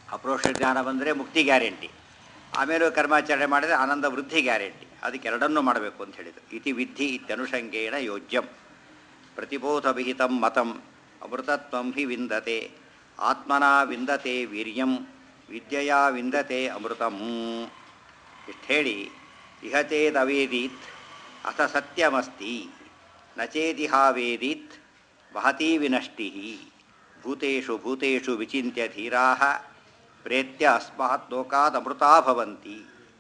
ಅಪ್ರೋಷ ಜ್ಞಾನ ಬಂದರೆ ಮುಕ್ತಿ ಗ್ಯಾರಂಟಿ ಆಮೇಲೆ ಕರ್ಮಾಚರಣೆ ಮಾಡಿದರೆ ಆನಂದ ವೃದ್ಧಿ ಗ್ಯಾರಂಟಿ ಅದಕ್ಕೆ ಎರಡನ್ನೂ ಮಾಡಬೇಕು ಅಂತ ಹೇಳಿದರು ಇತಿ ವಿಧಿ ಇತ್ಯನುಷಂಗೇಣ ಯೋಜ್ಯಂ ಪ್ರತಿಬೋಧವಿಹಿತಂ ಮತಂ ಅಮೃತತ್ವಂ ಹಿ ವಿಂದತೆ ಆತ್ಮನ ವಿಂದತೆ ವೀರ್ಯಂ ವಿದ್ಯೆಯ ವಿಂದತೆ ಅಮೃತಂ ಇಷ್ಟು ಹೇಳಿ ಇಹ ಚೇದವೇದೀತ್ ಅಥ ಸತ್ಯಮಸ್ತಿ ನ ಚೇದಿಹಾವೇದೀತ್ ವಹತಿ ವಿನಷ್ಟಿ ಭೂತೇಷು ಭೂತೇಷು ವಿಚಿತ್ಯ ಧೀರಾ ಪ್ರೇತ್ಯ ಅಸ್ಮಾತ್ ಲೋಕಾತ್ ಅಮೃತಾ ಭವಂತಿ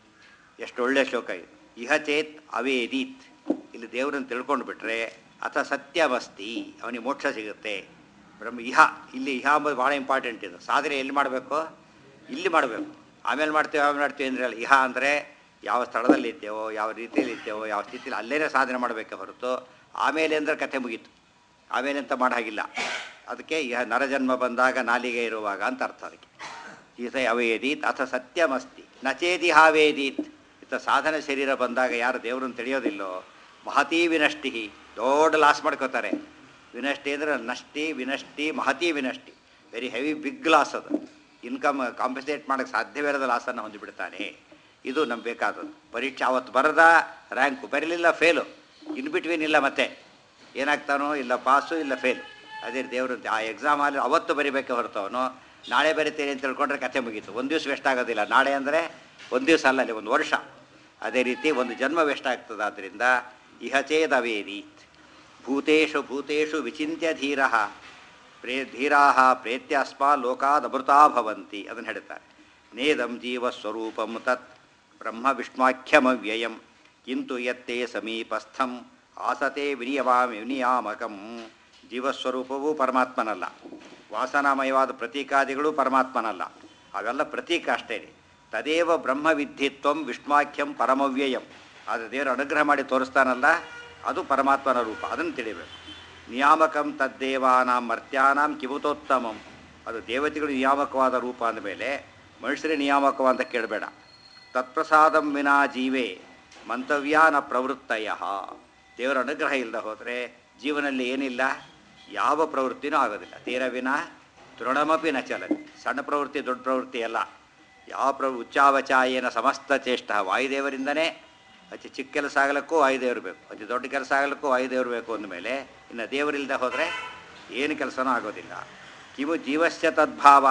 ಎಷ್ಟು ಒಳ್ಳೆಯ ಶ್ಲೋಕ ಇದು ಇಹ ಚೇತ್ ಅವೇದೀತ್ ಇಲ್ಲಿ ದೇವರನ್ನು ತಿಳ್ಕೊಂಡು ಬಿಟ್ರೆ ಅಥ ಸತ್ಯವಸ್ತಿ ಅವನಿಗೆ ಮೋಕ್ಷ ಸಿಗುತ್ತೆ ಬ್ರಹ್ಮ ಇಹ ಇಲ್ಲಿ ಇಹ ಅಂಬುದು ಭಾಳ ಇಂಪಾರ್ಟೆಂಟ್ ಇದು ಸಾಧನೆ ಎಲ್ಲಿ ಮಾಡಬೇಕು ಇಲ್ಲಿ ಮಾಡಬೇಕು ಆಮೇಲೆ ಮಾಡ್ತೇವೆ ಆಮೇಲೆ ಮಾಡ್ತೀವಿ ಅಂದರೆ ಅಲ್ಲ ಇಹ ಅಂದರೆ ಯಾವ ಸ್ಥಳದಲ್ಲಿ ಇದ್ದೇವೋ ಯಾವ ರೀತಿಯಲ್ಲಿ ಇದ್ದೇವೋ ಯಾವ ಸ್ಥಿತಿಯಲ್ಲಿ ಅಲ್ಲೇನೇ ಸಾಧನೆ ಮಾಡಬೇಕೆ ಹೊರತು ಆಮೇಲೆ ಅಂದರೆ ಕಥೆ ಮುಗೀತು ಆಮೇಲೆ ಅಂತ ಮಾಡೋ ಹಾಗಿಲ್ಲ ಅದಕ್ಕೆ ಇಹ ನರಜನ್ಮ ಬಂದಾಗ ನಾಲಿಗೆ ಇರುವಾಗ ಅಂತ ಅರ್ಥ ಅದಕ್ಕೆ ಈತ ಅವೇದೀತ್ ಅಥ ಸತ್ಯಮಸ್ತಿ ನಚೇದಿ ಹಾವೇದೀತ್ ಇತ ಸಾಧನ ಶರೀರ ಬಂದಾಗ ಯಾರು ದೇವರನ್ನು ತಿಳಿಯೋದಿಲ್ಲೋ ಮಹತೀ ವಿನಷ್ಟಿ ದೊಡ್ಡ ಲಾಸ್ ಮಾಡ್ಕೋತಾರೆ ವಿನಷ್ಟಿ ಅಂದರೆ ನಷ್ಟಿ ವಿನಷ್ಟಿ ಮಹತೀ ವಿನಷ್ಟಿ ವೆರಿ ಹೆವಿ ಬಿಗ್ ಲಾಸ್ ಅದು ಇನ್ಕಮ್ ಕಾಂಪನ್ಸೇಟ್ ಮಾಡೋಕ್ಕೆ ಸಾಧ್ಯವೇ ಇರದ ಲಾಸನ್ನು ಹೊಂದಿಬಿಡ್ತಾನೆ ಇದು ನಮ್ಗೆ ಬೇಕಾದದ್ದು ಪರೀಕ್ಷೆ ಅವತ್ತು ಬರದ ರ್ಯಾಂಕು ಬರಲಿಲ್ಲ ಫೇಲು ಇನ್ ಬಿಟ್ವೀನ್ ಇಲ್ಲ ಮತ್ತೆ ಏನಾಗ್ತಾನೋ ಇಲ್ಲ ಪಾಸು ಇಲ್ಲ ಫೇಲ್ ಅದೇ ದೇವರು ಆ ಎಕ್ಸಾಮಲ್ಲಿ ಅವತ್ತು ಬರಿಬೇಕೆ ಹೊರತು ಅವನು ನಾಳೆ ಬರಿತೇನೆ ಅಂತ ತಿಳ್ಕೊಂಡ್ರೆ ಕಥೆ ಮುಗೀತು ಒಂದು ದಿವಸ ವೇಸ್ಟ್ ಆಗೋದಿಲ್ಲ ನಾಳೆ ಅಂದರೆ ಒಂದು ದಿವಸ ಅಲ್ಲ ಅಲ್ಲಿ ಒಂದು ವರ್ಷ ಅದೇ ರೀತಿ ಒಂದು ಜನ್ಮ ವೇಸ್ಟ್ ಆಗ್ತದೆ ಆದ್ದರಿಂದ ಇಹ ಚೇದವೇದೀತ್ ಭೂತೇಷು ಭೂತೇಷು ವಿಚಿತ್ಯ ಧೀರ ಪ್ರೇ ಧೀರಾ ಪ್ರೇತ್ಯ ಅಸ್ಮಾ ಲೋಕಾದ್ ಅಮೃತಾ ಭವಂತಿ ಅದನ್ನು ಹೇಳ್ತಾರೆ ನೇದಂ ಜೀವಸ್ವರೂಪಂ ತತ್ ಬ್ರಹ್ಮ ವಿಷ್ಣಾಖ್ಯಮವ್ಯಯಂ ಕಿಂತು ಯತ್ತೇ ಸಮೀಪಸ್ಥಂ ಆಸತೆ ವಿನಿಯಮಾಮಿ ವಿನಿಯಾಮಕಂ ಜೀವಸ್ವರೂಪವೂ ಪರಮಾತ್ಮನಲ್ಲ ವಾಸನಾಮಯವಾದ ಪ್ರತೀಕಾದಿಗಳು ಪರಮಾತ್ಮನಲ್ಲ ಅವೆಲ್ಲ ಪ್ರತೀಕ ಅಷ್ಟೇ ತದೇವ ಬ್ರಹ್ಮವಿದ್ಧಿತ್ವಂ ವಿಷ್ಣಾಖ್ಯಂ ಪರಮವ್ಯಯಂ ಆದರೆ ದೇವರು ಅನುಗ್ರಹ ಮಾಡಿ ತೋರಿಸ್ತಾನಲ್ಲ ಅದು ಪರಮಾತ್ಮನ ರೂಪ ಅದನ್ನು ತಿಳಿಬೇಕು ನಿಯಾಮಕಂ ತದ್ದೇವಾನಾಂ ಮರ್ತ್ಯಾನಾಂ ಕಿಮುತೋತ್ತಮಂ ಅದು ದೇವತೆಗಳು ನಿಯಾಮಕವಾದ ರೂಪ ಅಂದಮೇಲೆ ಮನುಷ್ಯರೇ ನಿಯಾಮಕವ ಅಂತ ಕೇಳಬೇಡ ತತ್ಪ್ರಸಾದಂ ವಿನಾ ಜೀವೇ ಮಂತವ್ಯ ನ ಪ್ರವೃತ್ತಯ ದೇವರ ಅನುಗ್ರಹ ಇಲ್ಲದೆ ಹೋದರೆ ಜೀವನದಲ್ಲಿ ಏನಿಲ್ಲ ಯಾವ ಪ್ರವೃತ್ತಿನೂ ಆಗೋದಿಲ್ಲ ತೀರ ವಿನ ತೃಣಮಪಿ ನ ಚಲತಿ ಸಣ್ಣ ಪ್ರವೃತ್ತಿ ದೊಡ್ಡ ಪ್ರವೃತ್ತಿ ಅಲ್ಲ ಯಾವ ಪ್ರ ಉಚ್ಚಾವಚಾಯೇನ ಸಮಸ್ತ ಚೇಷ್ಟ ವಾಯುದೇವರಿಂದನೇ ಅತಿ ಚಿಕ್ಕ ಕೆಲಸ ಆಗಲಿಕ್ಕೂ ವಾಯುದೇವರು ಬೇಕು ಅತಿ ದೊಡ್ಡ ಕೆಲಸ ಆಗಲಿಕ್ಕೂ ವಾಯುದೇವರು ಬೇಕು ಅಂದಮೇಲೆ ಇನ್ನು ದೇವರಿಲ್ಲದೆ ಹೋದರೆ ಏನು ಕೆಲಸನೂ ಆಗೋದಿಲ್ಲ ಕಿಮು ಜೀವಶ್ಚ ತದ್ಭಾವ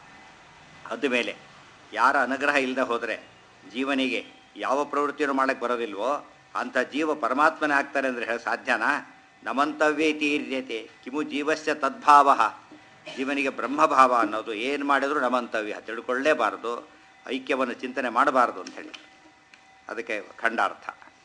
ಅದ ಮೇಲೆ ಯಾರ ಅನುಗ್ರಹ ಇಲ್ಲದೆ ಹೋದರೆ ಜೀವನಿಗೆ ಯಾವ ಪ್ರವೃತ್ತಿಯನ್ನು ಮಾಡಕ್ಕೆ ಬರೋದಿಲ್ವೋ ಅಂಥ ಜೀವ ಪರಮಾತ್ಮನೇ ಆಗ್ತಾರೆ ಅಂದರೆ ಹೇಳಿ ಸಾಧ್ಯನಾ ನಮಂತವ್ಯ ತೀರ್ಯತೆ ಕಿಮು ಜೀವಸ್ಯ ತದ್ಭಾವ ಜೀವನಿಗೆ ಬ್ರಹ್ಮಭಾವ ಅನ್ನೋದು ಏನು ಮಾಡಿದರೂ ನಮಂತವ್ಯ ತಿಳ್ಕೊಳ್ಳೇಬಾರದು ಐಕ್ಯವನ್ನು ಚಿಂತನೆ ಮಾಡಬಾರದು ಅಂತ ಹೇಳಿ ಅದಕ್ಕೆ ಖಂಡಾರ್ಥ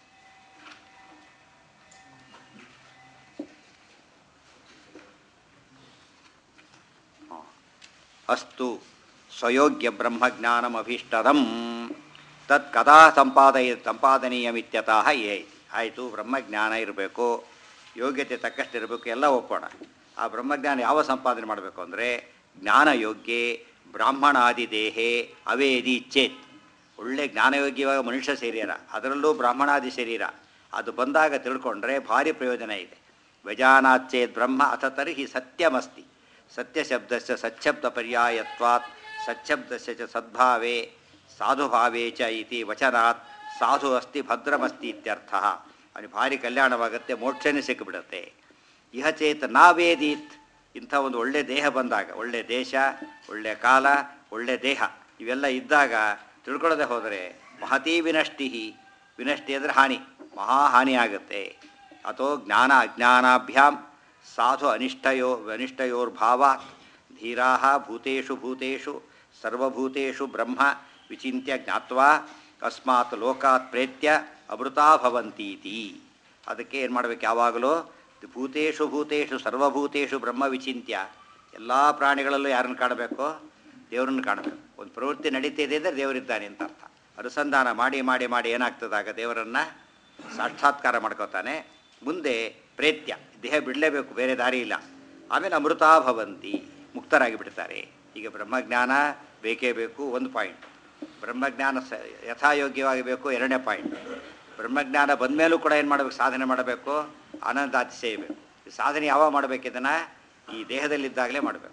ಹ. ಅಸ್ತು ಸ್ವಯೋಗ್ಯ ಬ್ರಹ್ಮಜ್ಞಾನಮಭೀಷ್ಟದಂ ತತ್ ಕದಾ ಸಂಪಾದಯ ಸಂಪಾದನೀಯಮಿತ್ಯತಃ ಏ ಆಯಿತು ಬ್ರಹ್ಮಜ್ಞಾನ ಇರಬೇಕು ಯೋಗ್ಯತೆ ತಕ್ಕಷ್ಟು ಇರಬೇಕು ಎಲ್ಲ ಒಪ್ಪೋಣ ಆ ಬ್ರಹ್ಮಜ್ಞಾನ ಯಾವ ಸಂಪಾದನೆ ಮಾಡಬೇಕು ಅಂದರೆ ಜ್ಞಾನಯೋಗ್ಯೆ ಬ್ರಾಹ್ಮಣಾದಿ ದೇಹೇ ಅವೇದಿ ಚೇತ್ ಒಳ್ಳೆ ಜ್ಞಾನಯೋಗ್ಯವಾಗ ಮನುಷ್ಯ ಶರೀರ ಅದರಲ್ಲೂ ಬ್ರಾಹ್ಮಣಾದಿ ಶರೀರ ಅದು ಬಂದಾಗ ತಿಳ್ಕೊಂಡ್ರೆ ಭಾರಿ ಪ್ರಯೋಜನ ಇದೆ ವ್ಯಜಾನಾಚೇತ್ ಬ್ರಹ್ಮ ಅಥ ತರ್ಹಿ ಸತ್ಯಮಸ್ತಿ ಸತ್ಯಶಬ್ದಸ್ಯ ಸಚ್ಛಬ್ದ ಪರ್ಯಾಯತ್ವಾತ್ ಸಚ್ಛಬ್ದಸ್ಯ ಚ ಸದ್ಭಾವೇ ಸಾಧುಭಾವೇ ಚ ಇತಿ ವಚನಾತ್ ಸಾಧು ಅಸ್ತಿ ಭದ್ರಮಸ್ತಿ ಇತ್ಯರ್ಥ ಅವನಿಗೆ ಭಾರಿ ಕಲ್ಯಾಣವಾಗುತ್ತೆ ಮೋಕ್ಷನೇ ಸಿಕ್ಕಿಬಿಡುತ್ತೆ ಇಹ ಚೇತ್ ನಾವೇದೀತ್ ಇಂಥ ಒಂದು ಒಳ್ಳೆ ದೇಹ ಬಂದಾಗ ಒಳ್ಳೆ ದೇಶ ಒಳ್ಳೆ ಕಾಲ ಒಳ್ಳೆ ದೇಹ ಇವೆಲ್ಲ ಇದ್ದಾಗ ತಿಳ್ಕೊಳ್ಳದೆ ಹೋದರೆ ಮಹತೀ ವಿನಷ್ಟಿ ವಿನಷ್ಟಿ ಅಂದರೆ ಹಾನಿ ಮಹಾ ಹಾನಿ ಆಗುತ್ತೆ ಅಥೋ ಜ್ಞಾನ ಅಜ್ಞಾನಾಭ್ಯಾಂ ಸಾಧು ಅನಿಷ್ಟಯೋ ಅನಿಷ್ಟಯೋರ್ಭಾವಾತ್ ಧೀರಾ ಭೂತೇಷು ಭೂತೇಷು ಸರ್ವಭೂತೇಷು ಬ್ರಹ್ಮ ವಿಚಿತ್ಯ ಜ್ಞಾತ್ವಾ ಅಸ್ಮಾತ್ ಲೋಕಾತ್ ಪ್ರೇತ್ಯ ಅಮೃತಾ ಭವಂತೀತಿ ಅದಕ್ಕೆ ಏನು ಮಾಡಬೇಕು ಯಾವಾಗಲೂ ಭೂತೇಷು ಭೂತೇಷು ಸರ್ವಭೂತೇಷು ಬ್ರಹ್ಮ ವಿಚಿತ್ಯ ಎಲ್ಲ ಪ್ರಾಣಿಗಳಲ್ಲೂ ಯಾರನ್ನು ಕಾಣಬೇಕು ದೇವರನ್ನು ಕಾಣಬೇಕು ಒಂದು ಪ್ರವೃತ್ತಿ ನಡೀತಿದೆ ಅಂದರೆ ದೇವರಿದ್ದಾನೆ ಅಂತ ಅರ್ಥ ಅನುಸಂಧಾನ ಮಾಡಿ ಮಾಡಿ ಮಾಡಿ ಏನಾಗ್ತದಾಗ ದೇವರನ್ನು ಸಾಕ್ಷಾತ್ಕಾರ ಮಾಡ್ಕೋತಾನೆ ಮುಂದೆ ಪ್ರೇತ್ಯ ದೇಹ ಬಿಡಲೇಬೇಕು ಬೇರೆ ದಾರಿ ಇಲ್ಲ ಆಮೇಲೆ ಅಮೃತಾ ಭವಂತಿ ಮುಕ್ತರಾಗಿ ಬಿಡ್ತಾರೆ ಈಗ ಬ್ರಹ್ಮಜ್ಞಾನ ಬೇಕೇ ಬೇಕು ಒಂದು ಪಾಯಿಂಟ್ ಬ್ರಹ್ಮಜ್ಞಾನ ಸ ಯಥಾಯೋಗ್ಯವಾಗಿ ಬೇಕು ಎರಡನೇ ಪಾಯಿಂಟ್ ಬ್ರಹ್ಮಜ್ಞಾನ ಬಂದ ಮೇಲೂ ಕೂಡ ಏನು ಮಾಡಬೇಕು ಸಾಧನೆ ಮಾಡಬೇಕು ಆನಂದ ಅತಿಶಯಬೇಕು ಈ ಸಾಧನೆ ಯಾವಾಗ ಮಾಡಬೇಕು ಇದನ್ನು ಈ ದೇಹದಲ್ಲಿದ್ದಾಗಲೇ ಮಾಡಬೇಕು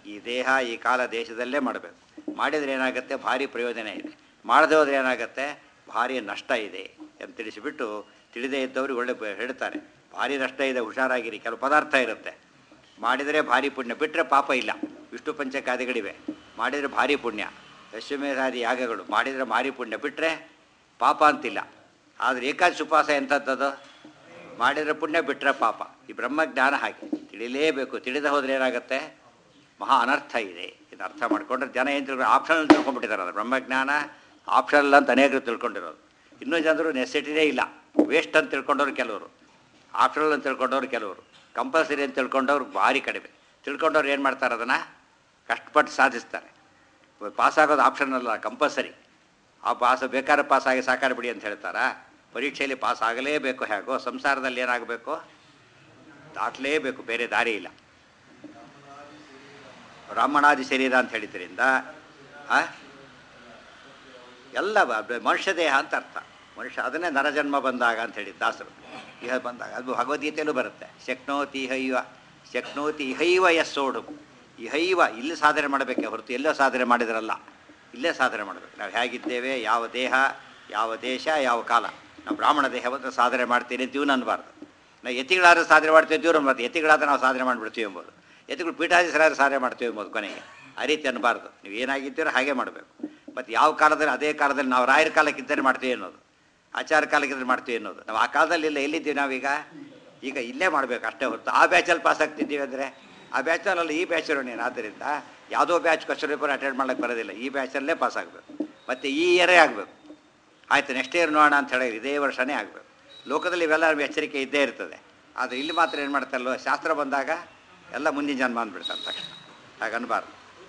ಈ ದೇಹ ಈ ಕಾಲ ದೇಶದಲ್ಲೇ ಮಾಡಬೇಕು ಮಾಡಿದರೆ ಏನಾಗುತ್ತೆ ಭಾರಿ ಪ್ರಯೋಜನ ಇದೆ ಮಾಡದೆ ಹೋದ್ರೆ ಏನಾಗುತ್ತೆ ಭಾರಿ ನಷ್ಟ ಇದೆ ಅಂತ ತಿಳಿಸಿಬಿಟ್ಟು ತಿಳಿದೇ ಇದ್ದವ್ರಿಗೆ ಒಳ್ಳೆ ಬ- ಹೇಳ್ತಾರೆ ಭಾರಿ ನಷ್ಟ ಇದೆ ಹುಷಾರಾಗಿರಿ ಕೆಲವು ಪದಾರ್ಥ ಇರುತ್ತೆ ಮಾಡಿದರೆ ಭಾರಿ ಪುಣ್ಯ ಬಿಟ್ಟರೆ ಪಾಪ ಇಲ್ಲ ವಿಷ್ಣು ಪಂಚಕಾದಿಗಳಿವೆ ಮಾಡಿದರೆ ಭಾರಿ ಪುಣ್ಯ ಅಶ್ವಮೇಧಾದಿ ಯಾಗಗಳು ಮಾಡಿದರೆ ಭಾರಿ ಪುಣ್ಯ ಬಿಟ್ಟರೆ ಪಾಪ ಅಂತಿಲ್ಲ ಆದರೆ ಏಕಾದಶಿ ಉಪವಾಸ ಎಂಥದ್ದದು ಮಾಡಿದರೆ ಪುಣ್ಯ ಬಿಟ್ಟರೆ ಪಾಪ ಈ ಬ್ರಹ್ಮಜ್ಞಾನ ಹಾಗೆ ತಿಳಿಲೇಬೇಕು ತಿಳಿದ ಹೋದ್ರೆ ಏನಾಗುತ್ತೆ ಮಹಾ ಅನರ್ಥ ಇದೆ ಇದು ಅರ್ಥ ಮಾಡ್ಕೊಂಡ್ರೆ ಜನ ಏನು ತಿಳ್ಕೊಂಡು ಆಪ್ಷನಲ್ ತಿಳ್ಕೊಂಡ್ಬಿಟ್ಟಿದ್ದಾರೆ ಅದು ಬ್ರಹ್ಮಜ್ಞಾನ ಆಪ್ಷನಲ್ ಅಂತ ಅನೇಕರು ತಿಳ್ಕೊಂಡಿರೋದು ಇನ್ನೂ ಜನರು ನೆಸೆಸಿಟಿನೇ ಇಲ್ಲ ವೇಸ್ಟ್ ಅಂತ ತಿಳ್ಕೊಂಡವ್ರು ಕೆಲವರು ಆಪ್ಷನಲ್ ಅಂತ ತಿಳ್ಕೊಂಡವ್ರು ಕೆಲವರು ಕಂಪಲ್ಸರಿ ಅಂತ ತಿಳ್ಕೊಂಡವ್ರು ಭಾರಿ ಕಡಿಮೆ ತಿಳ್ಕೊಂಡವ್ರು ಏನು ಮಾಡ್ತಾರೆ ಅದನ್ನು ಕಷ್ಟಪಟ್ಟು ಸಾಧಿಸ್ತಾರೆ ಪಾಸ್ ಆಗೋದು ಆಪ್ಷನ್ ಅಲ್ಲ ಕಂಪಲ್ಸರಿ ಆ ಪಾಸ್ ಬೇಕಾದ್ರೆ ಪಾಸ್ ಆಗಿ ಸಾಕಾರ ಬಿಡಿ ಅಂತ ಹೇಳ್ತಾರಾ ಪರೀಕ್ಷೆಯಲ್ಲಿ ಪಾಸ್ ಆಗಲೇಬೇಕು ಹೇಗೋ ಸಂಸಾರದಲ್ಲಿ ಏನಾಗಬೇಕು ದಾಟಲೇಬೇಕು ಬೇರೆ ದಾರಿ ಇಲ್ಲ ಬ್ರಾಹ್ಮಣಾದಿ ಶರೀರ ಅಂತ ಹೇಳಿದ್ರಿಂದ ಆ? ಎಲ್ಲ ಬ- ಬ- ಮನುಷ್ಯ ದೇಹ ಅಂತ ಅರ್ಥ ಮನುಷ್ಯ ಅದನ್ನೇ ನರಜನ್ಮ ಬಂದಾಗ ಅಂತ ಹೇಳಿ ದಾಸರು ಇಹ ಬಂದಾಗ ಅದು ಭಗವದ್ಗೀತೆಯಲ್ಲೂ ಬರುತ್ತೆ ಶಕ್ನೋತಿ ಇಹೈವ ಶಕ್ನೋತಿ ಇಹೈವ ಯಸ್ಸೋಡು ಇಹೈವ ಇಲ್ಲಿ ಸಾಧನೆ ಮಾಡಬೇಕೆ ಹೊರತು ಎಲ್ಲೋ ಸಾಧನೆ ಮಾಡಿದ್ರಲ್ಲ ಇಲ್ಲೇ ಸಾಧನೆ ಮಾಡಬೇಕು ನಾವು ಹೇಗಿದ್ದೇವೆ ಯಾವ ದೇಹ ಯಾವ ದೇಶ ಯಾವ ಕಾಲ ನಾವು ಬ್ರಾಹ್ಮಣ ದೇಹವನ್ನು ಸಾಧನೆ ಮಾಡ್ತೀನಿ ಅಂತ ಇವ್ನು ಅನ್ಬಾರ್ದು ನಾವು ಯತಿಗಳಾದ್ರೆ ಸಾಧನೆ ಮಾಡ್ತೀವಿ ಇವ್ರು ಅನ್ಬಾರ್ದು ಯತಿಗಳಾದ್ರೆ ನಾವು ಸಾಧನೆ ಮಾಡಿಬಿಡ್ತೀವಿ ಎಂಬುದು ಯತಿಗಳು ಪೀಠಾಧೀಶರಾದ್ರೆ ಸಾಧನೆ ಮಾಡ್ತೀವಿ ಎಂಬುದು ಕೊನೆಗೆ ಆ ರೀತಿ ಅನ್ನಬಾರ್ದು ನೀವು ಏನಾಗಿದ್ದೀರೋ ಹಾಗೆ ಮಾಡಬೇಕು ಮತ್ತು ಯಾವ ಕಾಲದಲ್ಲಿ ಅದೇ ಕಾಲದಲ್ಲಿ ನಾವು ರಾಯರ ಕಾಲಕ್ಕಿದ್ದರೆ ಮಾಡ್ತೀವಿ ಅನ್ನೋದು ಆಚಾರ ಕಾಲಕ್ಕಿದ್ರೆ ಮಾಡ್ತೀವಿ ಅನ್ನೋದು ನಾವು ಆ ಕಾಲದಲ್ಲಿ ಇಲ್ಲ ಎಲ್ಲಿದ್ದೀವಿ ನಾವೀಗ ಈಗ ಇಲ್ಲೇ ಮಾಡಬೇಕು ಅಷ್ಟೇ ಹೊರತು ಆ ಬ್ಯಾಚಲ್ಲಿ ಪಾಸ್ ಆಗ್ತಿದ್ದೀವಿ ಅಂದರೆ ಆ ಬ್ಯಾಚಲ್ಲ ಈ ಬ್ಯಾಚ್ ನೀನು ಆದ್ದರಿಂದ ಯಾವುದೋ ಬ್ಯಾಚ್ ಕ್ವಶನ್ ಪೇಪರ್ ಅಟೆಂಡ್ ಮಾಡೋಕ್ಕೆ ಬರೋದಿಲ್ಲ ಈ ಬ್ಯಾಚಲ್ಲೇ ಪಾಸ್ ಆಗಬೇಕು ಮತ್ತು ಈ ಇಯರೇ ಆಗಬೇಕು ಆಯಿತು ನೆಕ್ಸ್ಟ್ ಇಯರ್ ನೋಡೋಣ ಅಂತ ಹೇಳಿ ಇದೇ ವರ್ಷನೇ ಆಗಬೇಕು ಲೋಕದಲ್ಲಿ ಇವೆಲ್ಲ ಎಚ್ಚರಿಕೆ ಇದ್ದೇ ಇರ್ತದೆ ಆದರೆ ಇಲ್ಲಿ ಮಾತ್ರ ಏನು ಮಾಡ್ತಾರಲ್ವ ಶಾಸ್ತ್ರ ಬಂದಾಗ ಎಲ್ಲ ಮುಂದಿನ ಜನ್ಮ ಅಂದ್ಬಿಡ್ತಾರೆ ತಕ್ಷಣ ಹಾಗೆ ಅನ್ಬಾರ್ದು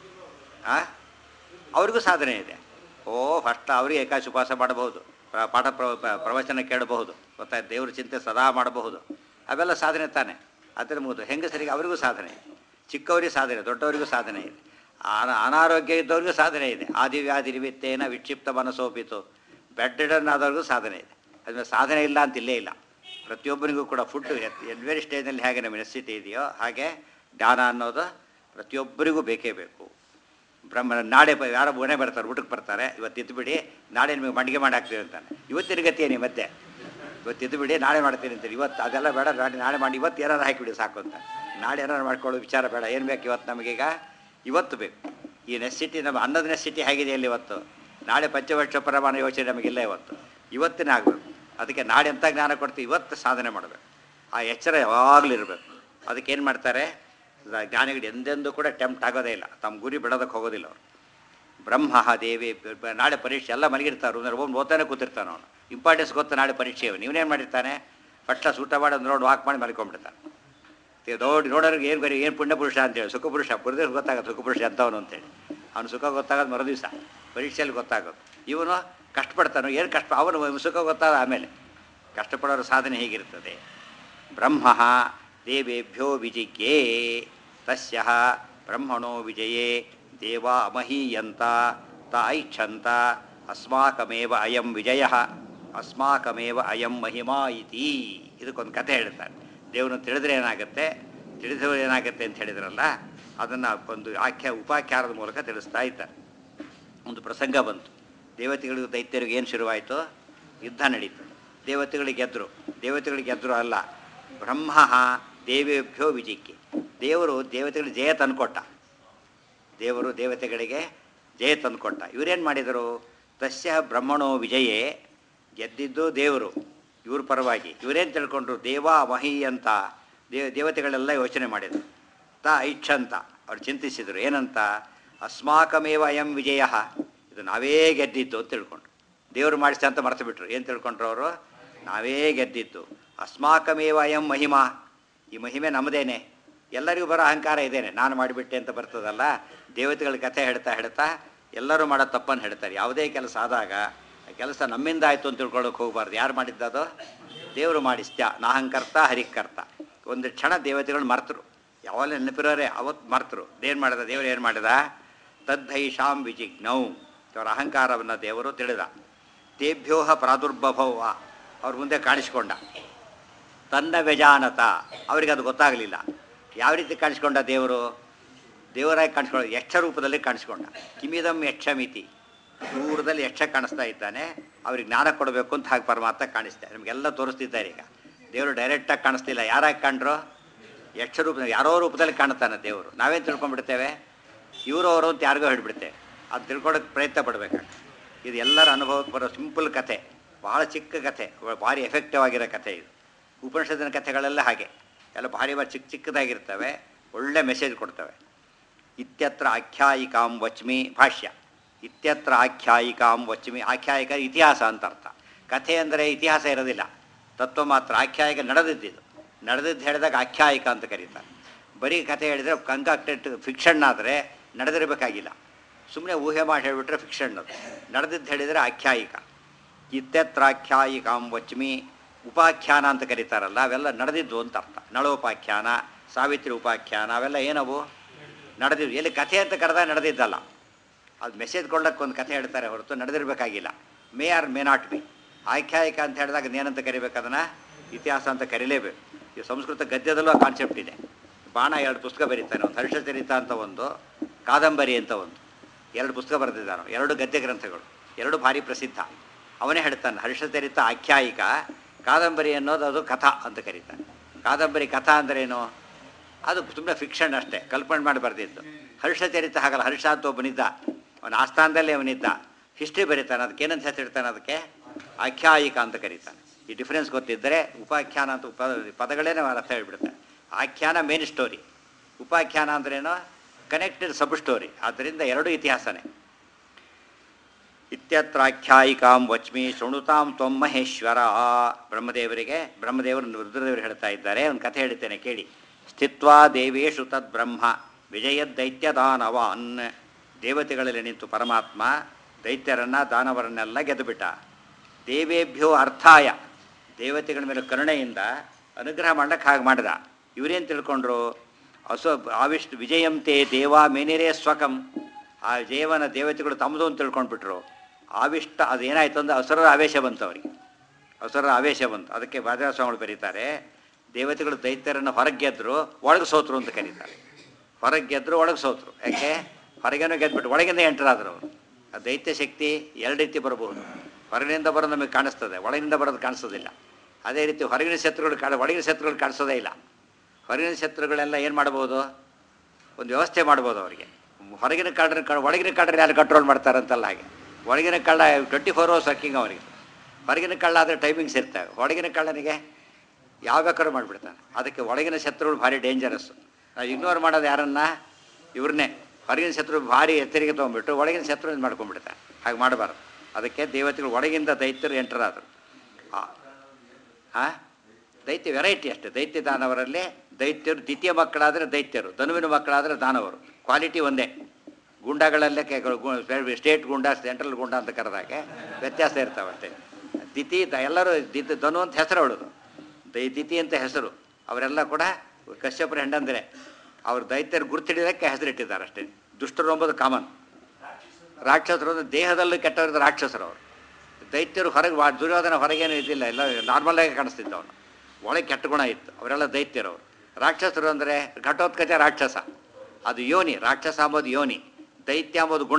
ಆ ಅವ್ರಿಗೂ ಸಾಧನೆ ಇದೆ ಓ ಫಸ್ಟ್ ಅವರಿಗೆ ಏಕಾಶಿ ಉಪವಾಸ ಮಾಡಬಹುದು ಪ್ರ- ಪಾಠ ಪ್ರ- ಪ್ರ- ಪ್ರವಚನ ಕೇಳಬಹುದು ಗೊತ್ತಾಯ್ತು ದೇವ್ರ ಚಿಂತೆ ಸದಾ ಮಾಡಬಹುದು ಅವೆಲ್ಲ ಸಾಧನೆ ತಾನೆ ಅದರ ಮುಗಿದು ಹೆಂಗಸರಿಗೆ ಅವರಿಗೂ ಸಾಧನೆ ಇದೆ ಚಿಕ್ಕವರಿಗೂ ಸಾಧನೆ ದೊಡ್ಡವರಿಗೂ ಸಾಧನೆ ಇದೆ ಅನ- ಅನಾರೋಗ್ಯ ಇದ್ದವ್ರಿಗೂ ಸಾಧನೆ ಇದೆ ಆದಿವ್ಯಾಧಿ ನಿಮಿತ್ತೇನ ವಿಕ್ಷಿಪ್ತ ಮನಸ್ಸೋಪಿತು ಬೆಡ್ ರಿಡನ್ ಆದವ್ರಿಗೂ ಸಾಧನೆ ಇದೆ ಅದ್ರ ಸಾಧನೆ ಇಲ್ಲ ಅಂತ ಇಲ್ಲೇ ಇಲ್ಲ ಪ್ರತಿಯೊಬ್ಬರಿಗೂ ಕೂಡ ಫುಡ್ ಎಲ್ವೇರಿ ಸ್ಟೇಜ್ನಲ್ಲಿ ಹೇಗೆ ನಮ್ಮ ನೆಸಿಟಿ ಇದೆಯೋ ಹಾಗೆ ಜ್ಞಾನ ಅನ್ನೋದು ಪ್ರತಿಯೊಬ್ಬರಿಗೂ ಬೇಕೇ ಬೇಕು ಬ್ರಹ್ಮ ನಾಳೆ ಬ- ಯಾರೋ ಮನೆ ಬರ್ತಾರೆ ಊಟಕ್ಕೆ ಬರ್ತಾರೆ ಇವತ್ತು ಇದ್ದುಬಿಡಿ ನಾಳೆ ನಿಮಗೆ ಮಡಿಗೆ ಮಾಡಿ ಹಾಕ್ತೀವಿ ಅಂತಾನೆ ಇವತ್ತಿನ ಗತಿ ಏನಿ ಮತ್ತೆ ಇವತ್ತು ಇದ್ದುಬಿಡಿ ನಾಳೆ ಮಾಡ್ತೀನಿ ಅಂತೀರಿ ಇವತ್ತು ಅದೆಲ್ಲ ಬೇಡ ನಾಳೆ ನಾಳೆ ಮಾಡಿ ಇವತ್ತು ಏನಾರು ಹಾಕಿಬಿಡಿ ಸಾಕು ಅಂತ ನಾಳೆ ಏನಾರು ಮಾಡ್ಕೊಳ್ಳೋ ವಿಚಾರ ಬೇಡ ಏನು ಬೇಕು ಇವತ್ತು ನಮಗೀಗ ಇವತ್ತು ಬೇಕು ಈ ನೆಸಿಟಿ ನಮ್ಮ ಅನ್ನದ ನೆಸಿಟಿ ಹೇಗಿದೆ ಇಲ್ಲಿ ಇವತ್ತು ನಾಳೆ ಪಂಚವರ್ಷ ಪ್ರಮಾಣ ಯೋಚನೆ ನಮಗಿಲ್ಲ ಇವತ್ತು ಇವತ್ತಿನ ಆಗಬೇಕು ಅದಕ್ಕೆ ನಾಳೆ ಎಂಥ ಜ್ಞಾನ ಕೊಡ್ತೀವಿ ಇವತ್ತು ಸಾಧನೆ ಮಾಡಬೇಕು ಆ ಎಚ್ಚರ ಯಾವಾಗಲೂ ಇರಬೇಕು ಅದಕ್ಕೆ ಏನು ಮಾಡ್ತಾರೆ ಜ್ಞಾನಿಗಳು ಎಂದೆಂದೂ ಕೂಡ ಟೆಂಪ್ಟ್ ಆಗೋದೇ ಇಲ್ಲ ತಮ್ಮ ಗುರಿ ಬಿಡೋದಕ್ಕೆ ಹೋಗೋದಿಲ್ಲ ಅವರು ಬ್ರಹ್ಮ ದೇವಿ ಬ- ಬ- ನಾಳೆ ಪರೀಕ್ಷೆ ಎಲ್ಲ ಮಲಗಿರ್ತಾರೆ ಅಂದ್ರೆ ಒಬ್ಬನು ಓದ್ತಾನೆ ಕೂತಿರ್ತಾನೆ ಅವನು ಇಂಪಾರ್ಟೆನ್ಸ್ ಗೊತ್ತು ನಾಳೆ ಪರೀಕ್ಷೆ ಇವನೇನು ಮಾಡಿರ್ತಾನೆ ಪಟ್ಲ ಸೂಟ ಮಾಡಿ ಒಂದು ರೋಡ್ ವಾಕ್ ಮಾಡಿ ಮಲ್ಕೊಂಡ್ಬಿಡ್ತಾನೆ ಈಗ ನೋಡಿ ನೋಡೋರಿಗೆ ಏನು ಬರೀ ಏನು ಪುಣ್ಯ ಪುರುಷ ಅಂತೇಳಿ ಸುಖ ಪುರುಷ ಬುರದ್ರೆ ಗೊತ್ತಾಗೋದು ಸುಖ ಪುರುಷ ಅಂತವನು ಅಂತೇಳಿ ಅವನು ಸುಖ ಗೊತ್ತಾಗೋದು ಮರುದಿವಸ ಪರೀಕ್ಷೆಯಲ್ಲಿ ಗೊತ್ತಾಗೋದು ಇವನು ಕಷ್ಟಪಡ್ತಾನೆ ಏನು ಕಷ್ಟ ಅವನು ಸುಖ ಗೊತ್ತಾದ ಆಮೇಲೆ ಕಷ್ಟಪಡೋರ ಸಾಧನೆ ಹೇಗಿರ್ತದೆ ಬ್ರಹ್ಮ ದೇವೇಭ್ಯೋ ವಿಜಿಜ್ಞೆ ತಸ್ಯ ಬ್ರಹ್ಮಣೋ ವಿಜಯೇ ದೇವ ಅಮಹೀಯಂತ ತ ಐಚ್ಛಂತ ಅಸ್ಮಾಕಮೇವ ಅಯಂ ವಿಜಯ ಅಸ್ಮಾಕಮೇವ ಅಯಂ ಮಹಿಮಾ ಇತಿ ಇದಕ್ಕೊಂದು ಕಥೆ ಹೇಳ್ತಾರೆ ದೇವರನ್ನು ತಿಳಿದ್ರೆ ಏನಾಗುತ್ತೆ ತಿಳಿದವರು ಏನಾಗುತ್ತೆ ಅಂತ ಹೇಳಿದ್ರಲ್ಲ ಅದನ್ನು ಒಂದು ಆಖ್ಯ ಉಪಾಖ್ಯಾನದ ಮೂಲಕ ತಿಳಿಸ್ತಾ ಇದ್ದಾರೆ ಒಂದು ಪ್ರಸಂಗ ಬಂತು ದೇವತೆಗಳಿಗೂ ದೈತ್ಯರಿಗೂ ಏನು ಶುರುವಾಯಿತು ಯುದ್ಧ ನಡೀತು ದೇವತೆಗಳಿಗೆ ಗೆದ್ದರು ದೇವತೆಗಳಿಗೆ ಗೆದ್ದರು ಅಲ್ಲ ಬ್ರಹ್ಮ ದೇವೇಭ್ಯೋ ವಿಜಿಕ್ಕಿ ದೇವರು ದೇವತೆಗಳಿಗೆ ಜಯ ತಂದುಕೊಟ್ಟ ದೇವರು ದೇವತೆಗಳಿಗೆ ಜಯ ತಂದುಕೊಟ್ಟ ಇವರೇನು ಮಾಡಿದರು ತಸ್ಯ ಬ್ರಹ್ಮಣೋ ವಿಜಯೇ ಗೆದ್ದಿದ್ದು ದೇವರು ಇವ್ರ ಪರವಾಗಿ ಇವರೇನು ತಿಳ್ಕೊಂಡ್ರು ದೇವ ಮಹಿ ಅಂತ ದೇವ ದೇವತೆಗಳೆಲ್ಲ ಯೋಚನೆ ಮಾಡಿದರು ತ ಐಚ್ಛಂತ ಅವ್ರು ಚಿಂತಿಸಿದರು ಏನಂತ ಅಸ್ಮಾಕಮೇವ ಅಯಂ ವಿಜಯ ಇದು ನಾವೇ ಗೆದ್ದಿದ್ದು ಅಂತ ತಿಳ್ಕೊಂಡ್ರು ದೇವರು ಮಾಡಿಸ್ತ ಅಂತ ಮರೆತು ಬಿಟ್ರು ಏನು ತಿಳ್ಕೊಂಡ್ರು ಅವರು ನಾವೇ ಗೆದ್ದಿದ್ದು ಅಸ್ಮಾಕಮೇವ ಅಯಂ ಮಹಿಮಾ ಈ ಮಹಿಮೆ ನಮ್ಮದೇನೆ ಎಲ್ಲರಿಗೂ ಬರೋ ಅಹಂಕಾರ ಇದೇನೆ ನಾನು ಮಾಡಿಬಿಟ್ಟೆ ಅಂತ ಬರ್ತದಲ್ಲ ದೇವತೆಗಳ ಕಥೆ ಹೇಳ್ತಾ ಹೇಳ್ತಾ ಎಲ್ಲರೂ ಮಾಡೋ ತಪ್ಪನ್ನು ಹೇಳ್ತಾರೆ ಯಾವುದೇ ಕೆಲಸ ಆದಾಗ ಆ ಕೆಲಸ ನಮ್ಮಿಂದ ಆಯಿತು ಅಂತ ತಿಳ್ಕೊಳ್ಳೋಕೆ ಹೋಗಬಾರ್ದು ಯಾರು ಮಾಡಿದ್ದದು ದೇವರು ಮಾಡಿಸ್ತ್ಯ ನಾಹಂಕರ್ತ ಹರಿಕರ್ತ ಒಂದು ಕ್ಷಣ ದೇವತೆಗಳು ಮರ್ತರು ಯಾವಾಗ ನೆನಪಿರೋರೆ ಅವತ್ತು ಮರ್ತರು ಏನು ಮಾಡಿದ ದೇವರು ಏನು ಮಾಡಿದ ತದ್ಧೈಷಾಂ ವಿಜಿಜ್ಞೌ ಅವರ ಅಹಂಕಾರವನ್ನು ದೇವರು ತಿಳಿದ ತೇಭ್ಯೋಹ ಪ್ರಾದುರ್ಭವ ಅವ್ರ ಮುಂದೆ ಕಾಣಿಸ್ಕೊಂಡ ತನ್ನ ವ್ಯಜಾನತ ಅವರಿಗೆ ಅದು ಗೊತ್ತಾಗಲಿಲ್ಲ ಯಾವ ರೀತಿ ಕಾಣಿಸ್ಕೊಂಡ ದೇವರು ದೇವರಾಗಿ ಕಾಣಿಸ್ಕೊಳ್ಳೋ ಯಕ್ಷ ರೂಪದಲ್ಲಿ ಕಾಣಿಸ್ಕೊಂಡ ಕಿಮಿದಂ ಯಕ್ಷಮಿತಿ ದೂರದಲ್ಲಿ ಯಕ್ಷ ಕಾಣಿಸ್ತಾ ಇದ್ದಾನೆ ಅವ್ರಿಗೆ ಜ್ಞಾನ ಕೊಡಬೇಕು ಅಂತ ಹಾಗೆ ಪರಮಾತ್ಮ ಕಾಣಿಸ್ತಾರೆ ನಮಗೆಲ್ಲ ತೋರಿಸ್ತಿದ್ದಾರೆ ಈಗ ದೇವರು ಡೈರೆಕ್ಟಾಗಿ ಕಾಣಿಸ್ತಿಲ್ಲ ಯಾರಾಗಿ ಕಂಡ್ರು ಯಕ್ಷ ರೂಪ ಯಾರೋ ರೂಪದಲ್ಲಿ ಕಾಣ್ತಾನೆ ದೇವರು ನಾವೇನು ತಿಳ್ಕೊಂಡ್ಬಿಡ್ತೇವೆ ಇವರು ಅವರು ಅಂತ ಯಾರಿಗೋ ಹೇಳ್ಬಿಡ್ತೇವೆ ಅದು ತಿಳ್ಕೊಳಕ್ಕೆ ಪ್ರಯತ್ನ ಪಡಬೇಕಾಗ್ತದೆ ಇದು ಎಲ್ಲರ ಅನುಭವಕ್ಕೆ ಬರೋ ಸಿಂಪಲ್ ಕಥೆ ಭಾಳ ಚಿಕ್ಕ ಕಥೆ ಭಾರಿ ಎಫೆಕ್ಟಿವ್ ಆಗಿರೋ ಕಥೆ ಇದು ಉಪನಿಷತ್ತಿನ ಕಥೆಗಳೆಲ್ಲ ಹಾಗೆ ಎಲ್ಲ ಭಾರಿ ಭಾರಿ ಚಿಕ್ಕ ಚಿಕ್ಕದಾಗಿರ್ತವೆ ಒಳ್ಳೆ ಮೆಸೇಜ್ ಕೊಡ್ತವೆ ಇತ್ಯತ್ರ ಆಖ್ಯಾಯಿಕಾಂ ವಚ್ಮಿ ಭಾಷ್ಯ ಇತ್ಯತ್ರ ಆಖ್ಯಾಯಿಕಾಂ ವಚ್ಮಿ ಆಖ್ಯಾಯಿಕ ಇತಿಹಾಸ ಅಂತ ಅರ್ಥ ಕಥೆ ಅಂದರೆ ಇತಿಹಾಸ ಇರೋದಿಲ್ಲ ತತ್ವ ಮಾತ್ರ ಆಖ್ಯಾಯಿಕ ನಡೆದಿದ್ದಿದ್ದು ನಡೆದಿದ್ದು ಹೇಳಿದಾಗ ಆಖ್ಯಾಯಿಕ ಅಂತ ಕರೀತಾರೆ ಬರೀ ಕಥೆ ಹೇಳಿದರೆ ಕಂಕಾಕ್ಟೆಡ್ ಫಿಕ್ಷನ್ ಆದರೆ ನಡೆದಿರಬೇಕಾಗಿಲ್ಲ ಸುಮ್ಮನೆ ಊಹೆ ಮಾಡಿ ಹೇಳಿಬಿಟ್ರೆ ಫಿಕ್ಷನ್ ಅದು ನಡೆದಿದ್ದು ಹೇಳಿದರೆ ಆಖ್ಯಾಯಿಕ ಇತ್ಯತ್ರಾಖ್ಯಾಯಿಕಾಂ ವಚ್ಮಿ ಉಪಾಖ್ಯಾನ ಅಂತ ಕರೀತಾರಲ್ಲ ಅವೆಲ್ಲ ನಡೆದಿದ್ದು ಅಂತ ಅರ್ಥ ನಳೋಪಾಖ್ಯಾನ ಸಾವಿತ್ರಿ ಉಪಾಖ್ಯಾನ ಅವೆಲ್ಲ ಏನವು ನಡೆದಿದ್ದು ಎಲ್ಲಿ ಕಥೆ ಅಂತ ಕರೆದಾಗ ನಡೆದಿದ್ದಲ್ಲ ಅದು ಮೆಸೇಜ್ ಕೊಡ್ಲಕ್ಕೆ ಒಂದು ಕಥೆ ಹೇಳ್ತಾರೆ ಹೊರತು ನಡೆದಿರಬೇಕಾಗಿಲ್ಲ may or may not be ಆಖ್ಯಾಯಿಕ ಅಂತ ಹೇಳಿದಾಗ ಏನಂತ ಕರಿಬೇಕು ಅದನ್ನು ಇತಿಹಾಸ ಅಂತ ಕರೀಲೇಬೇಕು ಈ ಸಂಸ್ಕೃತ ಗದ್ಯದಲ್ಲೂ ಆ ಕಾನ್ಸೆಪ್ಟ್ ಇದೆ ಬಾಣ ಎರಡು ಪುಸ್ತಕ ಬರೀತಾನೆ ಒಂದು ಹರ್ಷಚರಿತ ಅಂತ ಒಂದು ಕಾದಂಬರಿ ಅಂತ ಒಂದು ಎರಡು ಪುಸ್ತಕ ಬರೆದಿದ್ದಾನೆ ಎರಡು ಗದ್ಯ ಗ್ರಂಥಗಳು ಎರಡು ಭಾರಿ ಪ್ರಸಿದ್ಧ ಅವನೇ ಹೇಳ್ತಾನೆ ಹರ್ಷಚರಿತ ಆಖ್ಯಾಯಿಕ ಕಾದಂಬರಿ ಅನ್ನೋದು ಅದು ಕಥಾ ಅಂತ ಕರೀತಾನೆ ಕಾದಂಬರಿ ಕಥಾ ಅಂದ್ರೇನು ಅದು ಸುಮ್ಮನೆ ಫಿಕ್ಷನ್ ಅಷ್ಟೇ ಕಲ್ಪನೆ ಮಾಡಿ ಬರೆದಿದ್ದು ಹರ್ಷಚರಿತ ಹಾಗಲ್ಲ ಹರ್ಷ ಅಂತ ಒಬ್ಬನಿದ್ದ ಅವನ ಆಸ್ಥಾನದಲ್ಲೇ ಅವನಿದ್ದ ಹಿಸ್ಟ್ರಿ ಬರೀತಾನೆ ಅದಕ್ಕೆ ಏನಂತ ಹೆಸರಿಡ್ತಾನೆ ಅದಕ್ಕೆ ಆಖ್ಯಾಯಿಕ ಅಂತ ಕರೀತಾನೆ ಈ ಡಿಫ್ರೆನ್ಸ್ ಗೊತ್ತಿದ್ದರೆ ಉಪಾಖ್ಯಾನ ಅಂತ ಉಪ ಪದಗಳೇನೆ ಅರ್ಥ ಹೇಳ್ಬಿಡುತ್ತೆ ಆಖ್ಯಾನ ಮೇನ್ ಸ್ಟೋರಿ ಉಪಾಖ್ಯಾನ ಅಂದ್ರೇನು ಕನೆಕ್ಟೆಡ್ ಸಬ್ ಸ್ಟೋರಿ ಆದ್ದರಿಂದ ಎರಡು ಇತಿಹಾಸನೇ ಇತ್ಯತ್ರಾಖ್ಯಾಯಿಕಾಂ ವಚ್ಮಿ ಶೃಣುತಾಂ ತ್ವಂ ಮಹೇಶ್ವರ ಬ್ರಹ್ಮದೇವರಿಗೆ ಬ್ರಹ್ಮದೇವರು ರುದ್ರದೇವರು ಹೇಳ್ತಾ ಇದ್ದಾರೆ ಒಂದು ಕಥೆ ಹೇಳ್ತೇನೆ ಕೇಳಿ ಸ್ಥಿತ್ವಾ ದೇವೇಶು ತದ್ ಬ್ರಹ್ಮ ವಿಜಯದೈತ್ಯದಾನವಾನ್ ದೇವತೆಗಳಲ್ಲಿ ನಿಂತು ಪರಮಾತ್ಮ ದೈತ್ಯರನ್ನ ದಾನವರನ್ನೆಲ್ಲ ಗೆದ್ದುಬಿಟ್ಟ ದೇವೇಭ್ಯೋ ಅರ್ಥಾಯ ದೇವತೆಗಳ ಮೇಲೆ ಕರುಣೆಯಿಂದ ಅನುಗ್ರಹ ಮಾಡಕ್ಕೆ ಹಾಗೆ ಮಾಡಿದ ಇವರೇನು ತಿಳ್ಕೊಂಡ್ರು ಅಸೋ ಆವಿಷ್ಟು ವಿಜಯಂತೆ ದೇವ ಮೇನಿರೇ ಸ್ವಕಂ ಆ ಜಯವನ ದೇವತೆಗಳು ತಮ್ಮದು ಅಂತ ತಿಳ್ಕೊಂಡ್ಬಿಟ್ರು ಆವಿಷ್ಟ ಅದೇನಾಯ್ತು ಅಂದ್ರೆ ಅಸುರರ ಆವೇಶ ಬಂತು ಅವರಿಗೆ ಅಸುರರ ಆವೇಶ ಬಂತು ಅದಕ್ಕೆ ಸ್ವಾಮಿಗಳು ಬರೀತಾರೆ ದೇವತೆಗಳು ದೈತ್ಯರನ್ನು ಹೊರಗೆ ಗೆದ್ರು ಒಳಗೆ ಸೋತರು ಅಂತ ಕರೀತಾರೆ ಹೊರಗೆ ಗೆದ್ರು ಒಳಗೆ ಸೋತರು ಯಾಕೆ ಹೊರಗೇನೋ ಗೆದ್ಬಿಟ್ಟು ಒಳಗಿಂದ ಎಂಟರಾದರು ಅವರು ಆ ದೈತ್ಯ ಶಕ್ತಿ ಎರಡು ರೀತಿ ಬರಬಹುದು ಹೊರಗಿನಿಂದ ಬರೋದು ನಮಗೆ ಕಾಣಿಸ್ತದೆ ಒಳಗಿನಿಂದ ಬರೋದು ಕಾಣಿಸೋದಿಲ್ಲ ಅದೇ ರೀತಿ ಹೊರಗಿನ ಶತ್ರುಗಳು ಕಾಣ ಒಳಗಿನ ಶತ್ರುಗಳು ಕಾಣಿಸೋದೇ ಇಲ್ಲ ಹೊರಗಿನ ಶತ್ರುಗಳೆಲ್ಲ ಏನು ಮಾಡ್ಬೋದು ಒಂದು ವ್ಯವಸ್ಥೆ ಮಾಡ್ಬೋದು ಅವರಿಗೆ ಹೊರಗಿನ ಕಳ್ಳರ ಕ ಒಳಗಿನ ಕಳ್ಳರು ಯಾರು ಕಂಟ್ರೋಲ್ ಮಾಡ್ತಾರಂತಲ್ಲ ಹಾಗೆ ಒಳಗಿನ ಕಳ್ಳ ಟ್ವೆಂಟಿ ಫೋರ್ ಅವರ್ಸ್ ವರ್ಕಿಂಗ್ ಅವರಿಗೆ ಹೊರಗಿನ ಕಳ್ಳ ಆದರೆ ಟೈಮಿಂಗ್ಸ್ ಇರ್ತವೆ ಒಳಗಿನ ಕಳ್ಳನಿಗೆ ಯಾವ ಬೇಕಾದ್ರೂ ಮಾಡಿಬಿಡ್ತಾನೆ ಅದಕ್ಕೆ ಒಳಗಿನ ಶತ್ರುಗಳು ಭಾರಿ ಡೇಂಜರಸ್ಸು ನಾವು ಇಗ್ನೋರ್ ಮಾಡೋದು ಯಾರನ್ನ ಇವ್ರನ್ನೇ ಹೊರಗಿನ ಶತ್ರು ಭಾರಿ ಎಚ್ಚರಿಕೆ ತೊಗೊಂಡ್ಬಿಟ್ಟು ಒಳಗಿನ ಶತ್ರು ಇದು ಮಾಡ್ಕೊಂಡ್ಬಿಡ್ತಾನೆ ಹಾಗೆ ಮಾಡಬಾರ್ದು ಅದಕ್ಕೆ ದೇವತೆಗಳು ಒಳಗಿಂದ ದೈತ್ಯರು ಎಂಟರಾದರು ಹಾಂ ದೈತ್ಯ ವೆರೈಟಿ ಅಷ್ಟೇ ದೈತ್ಯ ದಾನವರಲ್ಲಿ ದೈತ್ಯರು ದ್ವಿತೀಯ ಮಕ್ಕಳಾದರೆ ದೈತ್ಯರು ಧನುವಿನ ಮಕ್ಕಳಾದರೆ ದಾನವರು ಕ್ವಾಲಿಟಿ ಒಂದೇ ಗುಂಡಗಳಲ್ಲೇ ಕೆ- ಗು- ಸ್ಟೇಟ್ ಗುಂಡ ಸೆಂಟ್ರಲ್ ಗುಂಡ ಅಂತ ಕರೆದಾಗೆ ವ್ಯತ್ಯಾಸ ಇರ್ತಾವಷ್ಟೇ ದಿತಿ ದ- ಎಲ್ಲರೂ ದಿತಿ ಧನು ಅಂತ ಹೆಸರು ಅವಳದು ದೈ ದಿತಿ ಅಂತ ಹೆಸರು ಅವರೆಲ್ಲ ಕೂಡ ಕಶ್ಯಪರ ಹೆಂಡಂದರೆ ಅವ್ರ ದೈತ್ಯರು ಗುರ್ತಿಡಿದಕ್ಕೆ ಹೆಸರಿಟ್ಟಿದ್ದಾರೆ ಅಷ್ಟೇ ದುಷ್ಟರು ಎಂಬುದು ಕಾಮನ್ ರಾಕ್ಷಸರು ಅಂದ್ರೆ ದೇಹದಲ್ಲೂ ಕೆಟ್ಟವರಿದ್ದ ರಾಕ್ಷಸರು ಅವರು ದೈತ್ಯರು ಹೊರಗೆ ವಾ- ದುರ್ಯೋಧನ ಹೊರಗೇನು ಇದ್ದಿಲ್ಲ ಎಲ್ಲ ನಾರ್ಮಲಾಗಿ ಕಾಣಿಸ್ತಿದ್ದ ಅವನು ಒಳಗೆ ಕೆಟ್ಟ ಗುಣ ಇತ್ತು ಅವರೆಲ್ಲ ದೈತ್ಯರು ಅವರು ರಾಕ್ಷಸರು ಅಂದರೆ ಘಟೋತ್ಕಚ ರಾಕ್ಷಸ ಅದು ಯೋನಿ ರಾಕ್ಷಸ ಅಂಬೋದು ಯೋನಿ ದೈತ್ಯ ಅಂಬೋದು ಗುಣ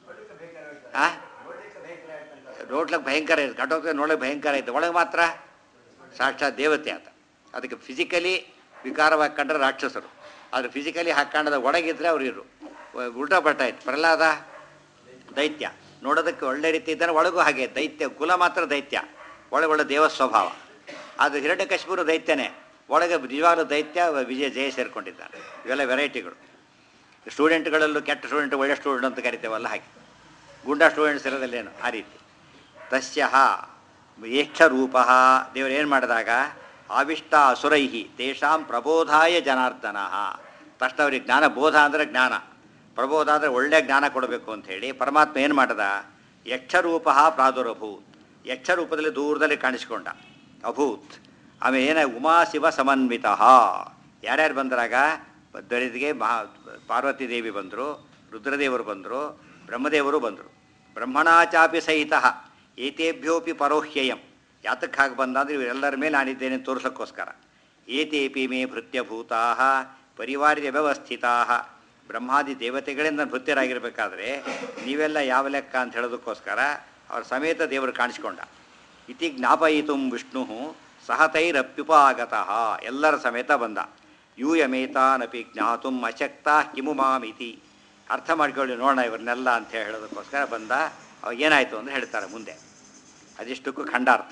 ಆ ನೋಡ್ಲಿಕ್ಕೆ ಭಯಂಕರ ಇತ್ತು ಘಟೋತ್ಕಚ ನೋಡ್ಲಿಕ್ಕೆ ಭಯಂಕರ ಇತ್ತು ಒಳಗೆ ಮಾತ್ರ ಸಾಕ್ಷಾತ್ ದೇವತೆ ಆತ ಅದಕ್ಕೆ ಫಿಸಿಕಲಿ ವಿಕಾರವಾಗಿ ಕಂಡ್ರೆ ರಾಕ್ಷಸರು ಆದರೆ ಫಿಸಿಕಲಿ ಹಾಕಿ ಕಾಣದ ಒಳಗಿದ್ರೆ ಅವ್ರು ಇರು ಉಲ್ಟಾ ಪಲ್ಟಾ ಇತ್ತು ಪ್ರಹ್ಲಾದ ದೈತ್ಯ ನೋಡೋದಕ್ಕೆ ಒಳ್ಳೆ ರೀತಿ ಇದ್ದಾನೆ ಒಳಗೂ ಹಾಗೆ ದೈತ್ಯ ಕುಲ ಮಾತ್ರ ದೈತ್ಯ ಒಳಗೆ ಒಳ್ಳೆ ದೇವ ಸ್ವಭಾವ ಅದು ಹಿರಣ್ಯಕಶಿಪುರು ದೈತ್ಯನೇ ಒಳಗೆ ನಿಜವಾಗ್ಲೂ ದೈತ್ಯ ವಿಜಯ ಜಯ ಸೇರಿಕೊಂಡಿದ್ದಾನೆ ಇವೆಲ್ಲ ವೆರೈಟಿಗಳು ಸ್ಟೂಡೆಂಟ್ಗಳಲ್ಲೂ ಕೆಟ್ಟ ಸ್ಟೂಡೆಂಟ್ ಒಳ್ಳೆ ಸ್ಟೂಡೆಂಟ್ ಅಂತ ಕರಿತೇವಲ್ಲ ಹಾಗೆ ಗುಂಡ ಸ್ಟೂಡೆಂಟ್ಸ್ ಇರೋದಿಲ್ಲೇನು ಆ ರೀತಿ ತಸ್ಯ ಯಕ್ಷ ರೂಪ ದೇವರು ಏನು ಮಾಡಿದಾಗ ಆವಿಷ್ಟ ಅಸುರೈಹಿ ತೇಷಾಂ ಪ್ರಬೋಧಾಯ ಜನಾರ್ದನ ತಕ್ಷಣ ಅವ್ರಿಗೆ ಜ್ಞಾನ ಬೋಧ ಅಂದರೆ ಜ್ಞಾನ ಪ್ರಬೋಧ ಅಂದರೆ ಒಳ್ಳೆಯ ಜ್ಞಾನ ಕೊಡಬೇಕು ಅಂತ ಹೇಳಿ ಪರಮಾತ್ಮ ಏನು ಮಾಡ್ದ ಯಕ್ಷರೂಪ ಪ್ರಾದುರಭೂತ್ ಯಕ್ಷ ರೂಪದಲ್ಲಿ ದೂರದಲ್ಲಿ ಕಾಣಿಸ್ಕೊಂಡ ಅಭೂತ್ ಆಮೇಲೆ ಏನ ಉಮಾ ಶಿವ ಸಮನ್ವಿತ ಯಾರ್ಯಾರು ಬಂದ್ರಾಗ ದಲಿತಿಗೆ ಮಹಾ ಪಾರ್ವತಿ ದೇವಿ ಬಂದರು ರುದ್ರದೇವರು ಬಂದರು ಬ್ರಹ್ಮದೇವರು ಬಂದರು ಬ್ರಹ್ಮಣಾಚಾಪಿ ಸಹಿತ ಏತೇಭ್ಯೋಪಿ ಪರೋಹ್ಯಯಂ ಯಾತಕ್ಕೆ ಹಾಗೆ ಬಂದ ಅಂದರೆ ಇವರೆಲ್ಲರ ಮೇಲೆ ನಾನಿದ್ದೇನೆ ಅಂತ ತೋರ್ಸೋಕ್ಕೋಸ್ಕರ ಏತೇಪಿ ಮೇ ಭೃತ್ಯಭೂತಾ ಪರಿವಾರ್ಯ ವ್ಯವಸ್ಥಿತಾ ಬ್ರಹ್ಮಾದಿ ದೇವತೆಗಳಿಂದ ಭೃತ್ಯರಾಗಿರ್ಬೇಕಾದ್ರೆ ನೀವೆಲ್ಲ ಯಾವ ಲೆಕ್ಕ ಅಂತ ಹೇಳೋದಕ್ಕೋಸ್ಕರ ಅವ್ರ ಸಮೇತ ದೇವರು ಕಾಣಿಸ್ಕೊಂಡ ಇತಿ ಜ್ಞಾಪಯಿತು ವಿಷ್ಣು ಸಹತೈರಪ್ಯುಪಾಗತಃ ಎಲ್ಲರ ಸಮೇತ ಬಂದ ಯೂಯಮೇತಾನಪಿ ಜ್ಞಾತು ಅಶಕ್ತ ಕಿಮು ಮಾಮಿತಿ ಅರ್ಥ ಮಾಡ್ಕೊಳ್ಳಿ ನೋಡೋಣ ಇವ್ರನ್ನೆಲ್ಲ ಅಂತ ಹೇಳೋದಕ್ಕೋಸ್ಕರ ಬಂದ ಅವಾಗ ಏನಾಯಿತು ಅಂತ ಹೇಳ್ತಾರೆ ಮುಂದೆ ಅದಿಷ್ಟಕ್ಕೂ ಖಂಡಾರ್ಥ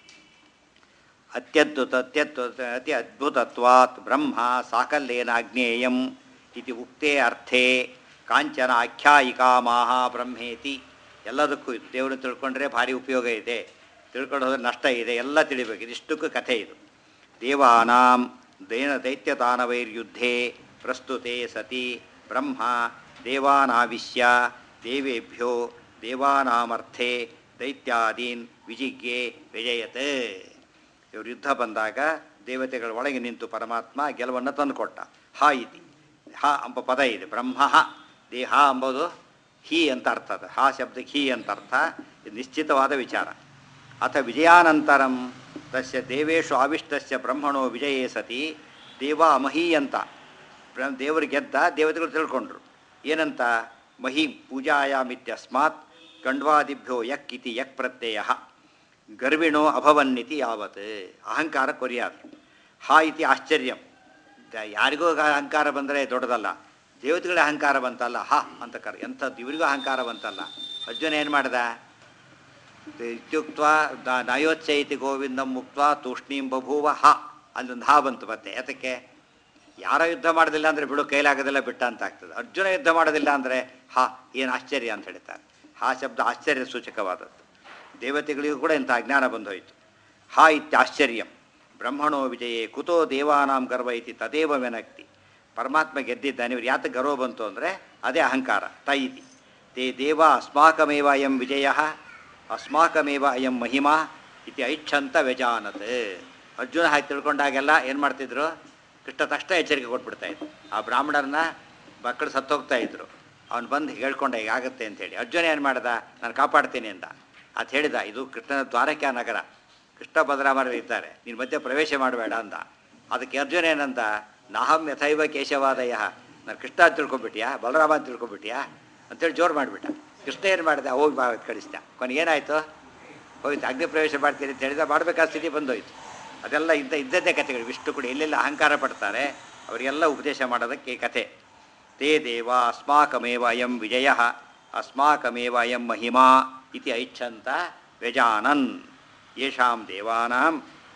ಅತ್ಯದ್ಭುತ ಅತ್ಯದ್ಭುತ ಅತಿ ಅದ್ಭುತತ್ವಾತ್ ಬ್ರಹ್ಮ ಸಾಕಲ್ಯೇನಾಜ್ಞೇಯಂ ಇತಿ ಉಕ್ತೇ ಅರ್ಥೇ ಕಾಂಚನ ಆಖ್ಯಾಯಿಕಾ ಮಾಹ ಬ್ರಹ್ಮೇತಿ ಎಲ್ಲದಕ್ಕೂ ಇದು ದೇವರನ್ನು ತಿಳ್ಕೊಂಡ್ರೆ ಭಾರಿ ಉಪಯೋಗ ಇದೆ ತಿಳ್ಕೊಂಡು ಹೋದ್ರೆ ನಷ್ಟ ಇದೆ ಎಲ್ಲ ತಿಳಿಬೇಕು ಇದಿಷ್ಟಕ್ಕೂ ಕಥೆ ಇದು ದೇವಾನಾಂ ದೈನ ದೈತ್ಯದಾನವೈರ್ಯುದ್ಧೇ ಪ್ರಸ್ತುತೆ ಸತಿ ಬ್ರಹ್ಮ ದೇವಾನಾವಿಶ್ಯ ದೇವೇಭ್ಯೋ ದೇವಾನಾಮರ್ಥೆ ದೈತ್ಯಾದೀನ್ ವಿಜಿಜ್ಞೆ ವಿಜಯತೆ ಇವರು ಯುದ್ಧ ಬಂದಾಗ ದೇವತೆಗಳ ಒಳಗೆ ನಿಂತು ಪರಮಾತ್ಮ ಗೆಲುವನ್ನು ತಂದುಕೊಟ್ಟ ಹಾ ಇತಿ ಹ ಎಂಬ ಪದ ಇದೆ ಬ್ರಹ್ಮ ದೇಹ ಎಂಬುದು ಹಿ ಅಂತ ಅರ್ಥ ಅದು ಹಾ ಶಬ್ದಕ್ಕೆ ಹಿ ಅಂತ ಅರ್ಥ ಇದು ನಿಶ್ಚಿತವಾದ ವಿಚಾರ ಅಥ ವಿಜಯಾನಂತರಂ ತಸ್ಯ ದೇವೇಶು ಆವಿಷ್ಟಸ್ಯ ಬ್ರಹ್ಮಣೋ ವಿಜಯೇ ಸತಿ ದೇವ ಮಹಿ ಅಂತ ಬ್ರ- ದೇವರು ಗೆದ್ದ ದೇವತೆಗಳು ತಿಳ್ಕೊಂಡ್ರು ಏನಂತ ಮಹಿ ಪೂಜಾಯಾಮಿತ್ಯಸ್ಮಾತ್ ಕಂಡ್ವಾದಿಭ್ಯೋ ಯಕ್ ಇತಿ ಯಕ್ ಪ್ರತ್ಯಯ ಗರ್ವಿಣೋ ಅಭವನ್ನಿತಿ ಯಾವತ್ ಅಹಂಕಾರ ಕೊರಿಯಾದ್ರು ಹಾ ಇತಿ ಆಶ್ಚರ್ಯಂ ದ- ಯಾರಿಗೂ ಅಹಂಕಾರ ಬಂದರೆ ದೊಡ್ಡದಲ್ಲ ದೇವತೆಗಳ ಅಹಂಕಾರ ಬಂತಲ್ಲ ಹಾ ಅಂತ ಕರ ಎಂಥದ್ದು ಇವರಿಗೂ ಅಹಂಕಾರ ಬಂತಲ್ಲ ಅರ್ಜುನ ಏನು ಮಾಡ್ದ ಇತ್ಯುಕ್ತ ನಯೋಚ್ಚೈತಿ ಗೋವಿಂದಂ ಮುಕ್ತ ತೂಷ್ಣೀಂ ಬಭೂವ ಹ ಅಲ್ಲೊಂದು ಹಾ ಬಂತು ಮತ್ತೆ ಯಾತಕ್ಕೆ ಯಾರೋ ಯುದ್ಧ ಮಾಡೋದಿಲ್ಲ ಅಂದರೆ ಬಿಡು ಕೈಲಾಗೋದಿಲ್ಲ ಬಿಟ್ಟ ಅಂತ ಆಗ್ತದೆ ಅರ್ಜುನ ಯುದ್ಧ ಮಾಡೋದಿಲ್ಲ ಅಂದರೆ ಹಾ ಏನು ಆಶ್ಚರ್ಯ ಅಂತ ಹೇಳ್ತಾರೆ ಹಾ ಶಬ್ದ ಆಶ್ಚರ್ಯ ಸೂಚಕವಾದದ್ದು ದೇವತೆಗಳಿಗೂ ಕೂಡ ಇಂಥ ಅಜ್ಞಾನ ಬಂದೋಯಿತು ಹಾ ಇತ್ಯಾಶ್ಚರ್ಯಂ ಬ್ರಹ್ಮಣೋ ವಿಜಯೇ ಕುತೋ ದೇವಾನಾಂ ಗರ್ವ ಇತಿ ತದೇವ ವಿನಕ್ತಿ ಪರಮಾತ್ಮ ಗೆದ್ದಿದ್ದಾನೆ ಇವ್ರು ಯಾತಕ್ಕೆ ಗರ್ವ ಬಂತು ಅಂದರೆ ಅದೇ ಅಹಂಕಾರ ತ ಇತಿ ತೇ ದೇವ ಅಸ್ಮಾಕಮೇವ ಅಯಂ ವಿಜಯ ಅಸ್ಮಾಕಮೇವ ಅಯಂ ಮಹಿಮಾ ಇತಿ ಐಚ್ಛಂತ ವ್ಯಜಾನತ್ ಅರ್ಜುನ ಹಾಗೆ ತಿಳ್ಕೊಂಡಾಗೆಲ್ಲ ಏನು ಮಾಡ್ತಿದ್ರು ಕೃಷ್ಣ ತಕ್ಷಣ ಎಚ್ಚರಿಕೆ ಕೊಟ್ಬಿಡ್ತಾ ಇದ್ರು ಆ ಬ್ರಾಹ್ಮಣರನ್ನ ಮಕ್ಕಳು ಸತ್ತೋಗ್ತಾ ಇದ್ರು ಅವ್ನು ಬಂದು ಹೇಳ್ಕೊಂಡ ಹೀಗಾಗತ್ತೆ ಅಂತೇಳಿ ಅರ್ಜುನ ಏನು ಮಾಡ್ದ ನಾನು ಕಾಪಾಡ್ತೀನಿ ಅಂತ ಅದು ಹೇಳಿದ ಇದು ಕೃಷ್ಣನ ದ್ವಾರಕೆ ನಗರ ಕೃಷ್ಣ ಬಲರಾಮರು ಇದ್ದಾರೆ ನೀನು ಮಧ್ಯೆ ಪ್ರವೇಶ ಮಾಡಬೇಡ ಅಂದ ಅದಕ್ಕೆ ಅರ್ಜುನ ಏನಂದ ನಾಹಂ ಯಥೈವ ಕೇಶವಾದಯ ನಾನು ಕೃಷ್ಣ ಅಂತ ತಿಳ್ಕೊಂಬಿಟ್ಯಾ ಬಲರಾಮ ಅಂತ ತಿಳ್ಕೊಂಬಿಟ್ಯಾ ಅಂತೇಳಿ ಜೋರು ಮಾಡಿಬಿಟ್ಟ ಕೃಷ್ಣ ಏನು ಮಾಡಿದ ಹೋಗಿ ಬಾ ಅಂತ ಕಳಿಸ್ದ ಕೊನೆಗೆ ಏನಾಯಿತು ಹೋಯ್ತು ಅಗ್ನಿ ಪ್ರವೇಶ ಮಾಡ್ತೀನಿ ಅಂತ ಹೇಳಿದ ಮಾಡಬೇಕಾದ ಸ್ಥಿತಿ ಬಂದೋಯ್ತು ಅದೆಲ್ಲ ಇದ್ದ ಇದ್ದದ್ದೇ ಕಥೆಗಳು ವಿಷ್ಣು ಕೂಡ ಎಲ್ಲೆಲ್ಲ ಅಹಂಕಾರ ಪಡ್ತಾರೆ ಅವರಿಗೆಲ್ಲ ಉಪದೇಶ ಮಾಡೋದಕ್ಕೆ ಈ ಕಥೆ ತೇ ದೇವ ಅಸ್ಮಾಕಮೇವ ಅಯಂ ವಿಜಯ ಅಸ್ಮಾಕಮೇವ ಅಯಂ ಮಹಿಮಾ ಇತಿ ಐಚ್ಛಂತ ವ್ಯಜಾನನ್ ಯೇಷಾಂ ದೇವಾನಾಂ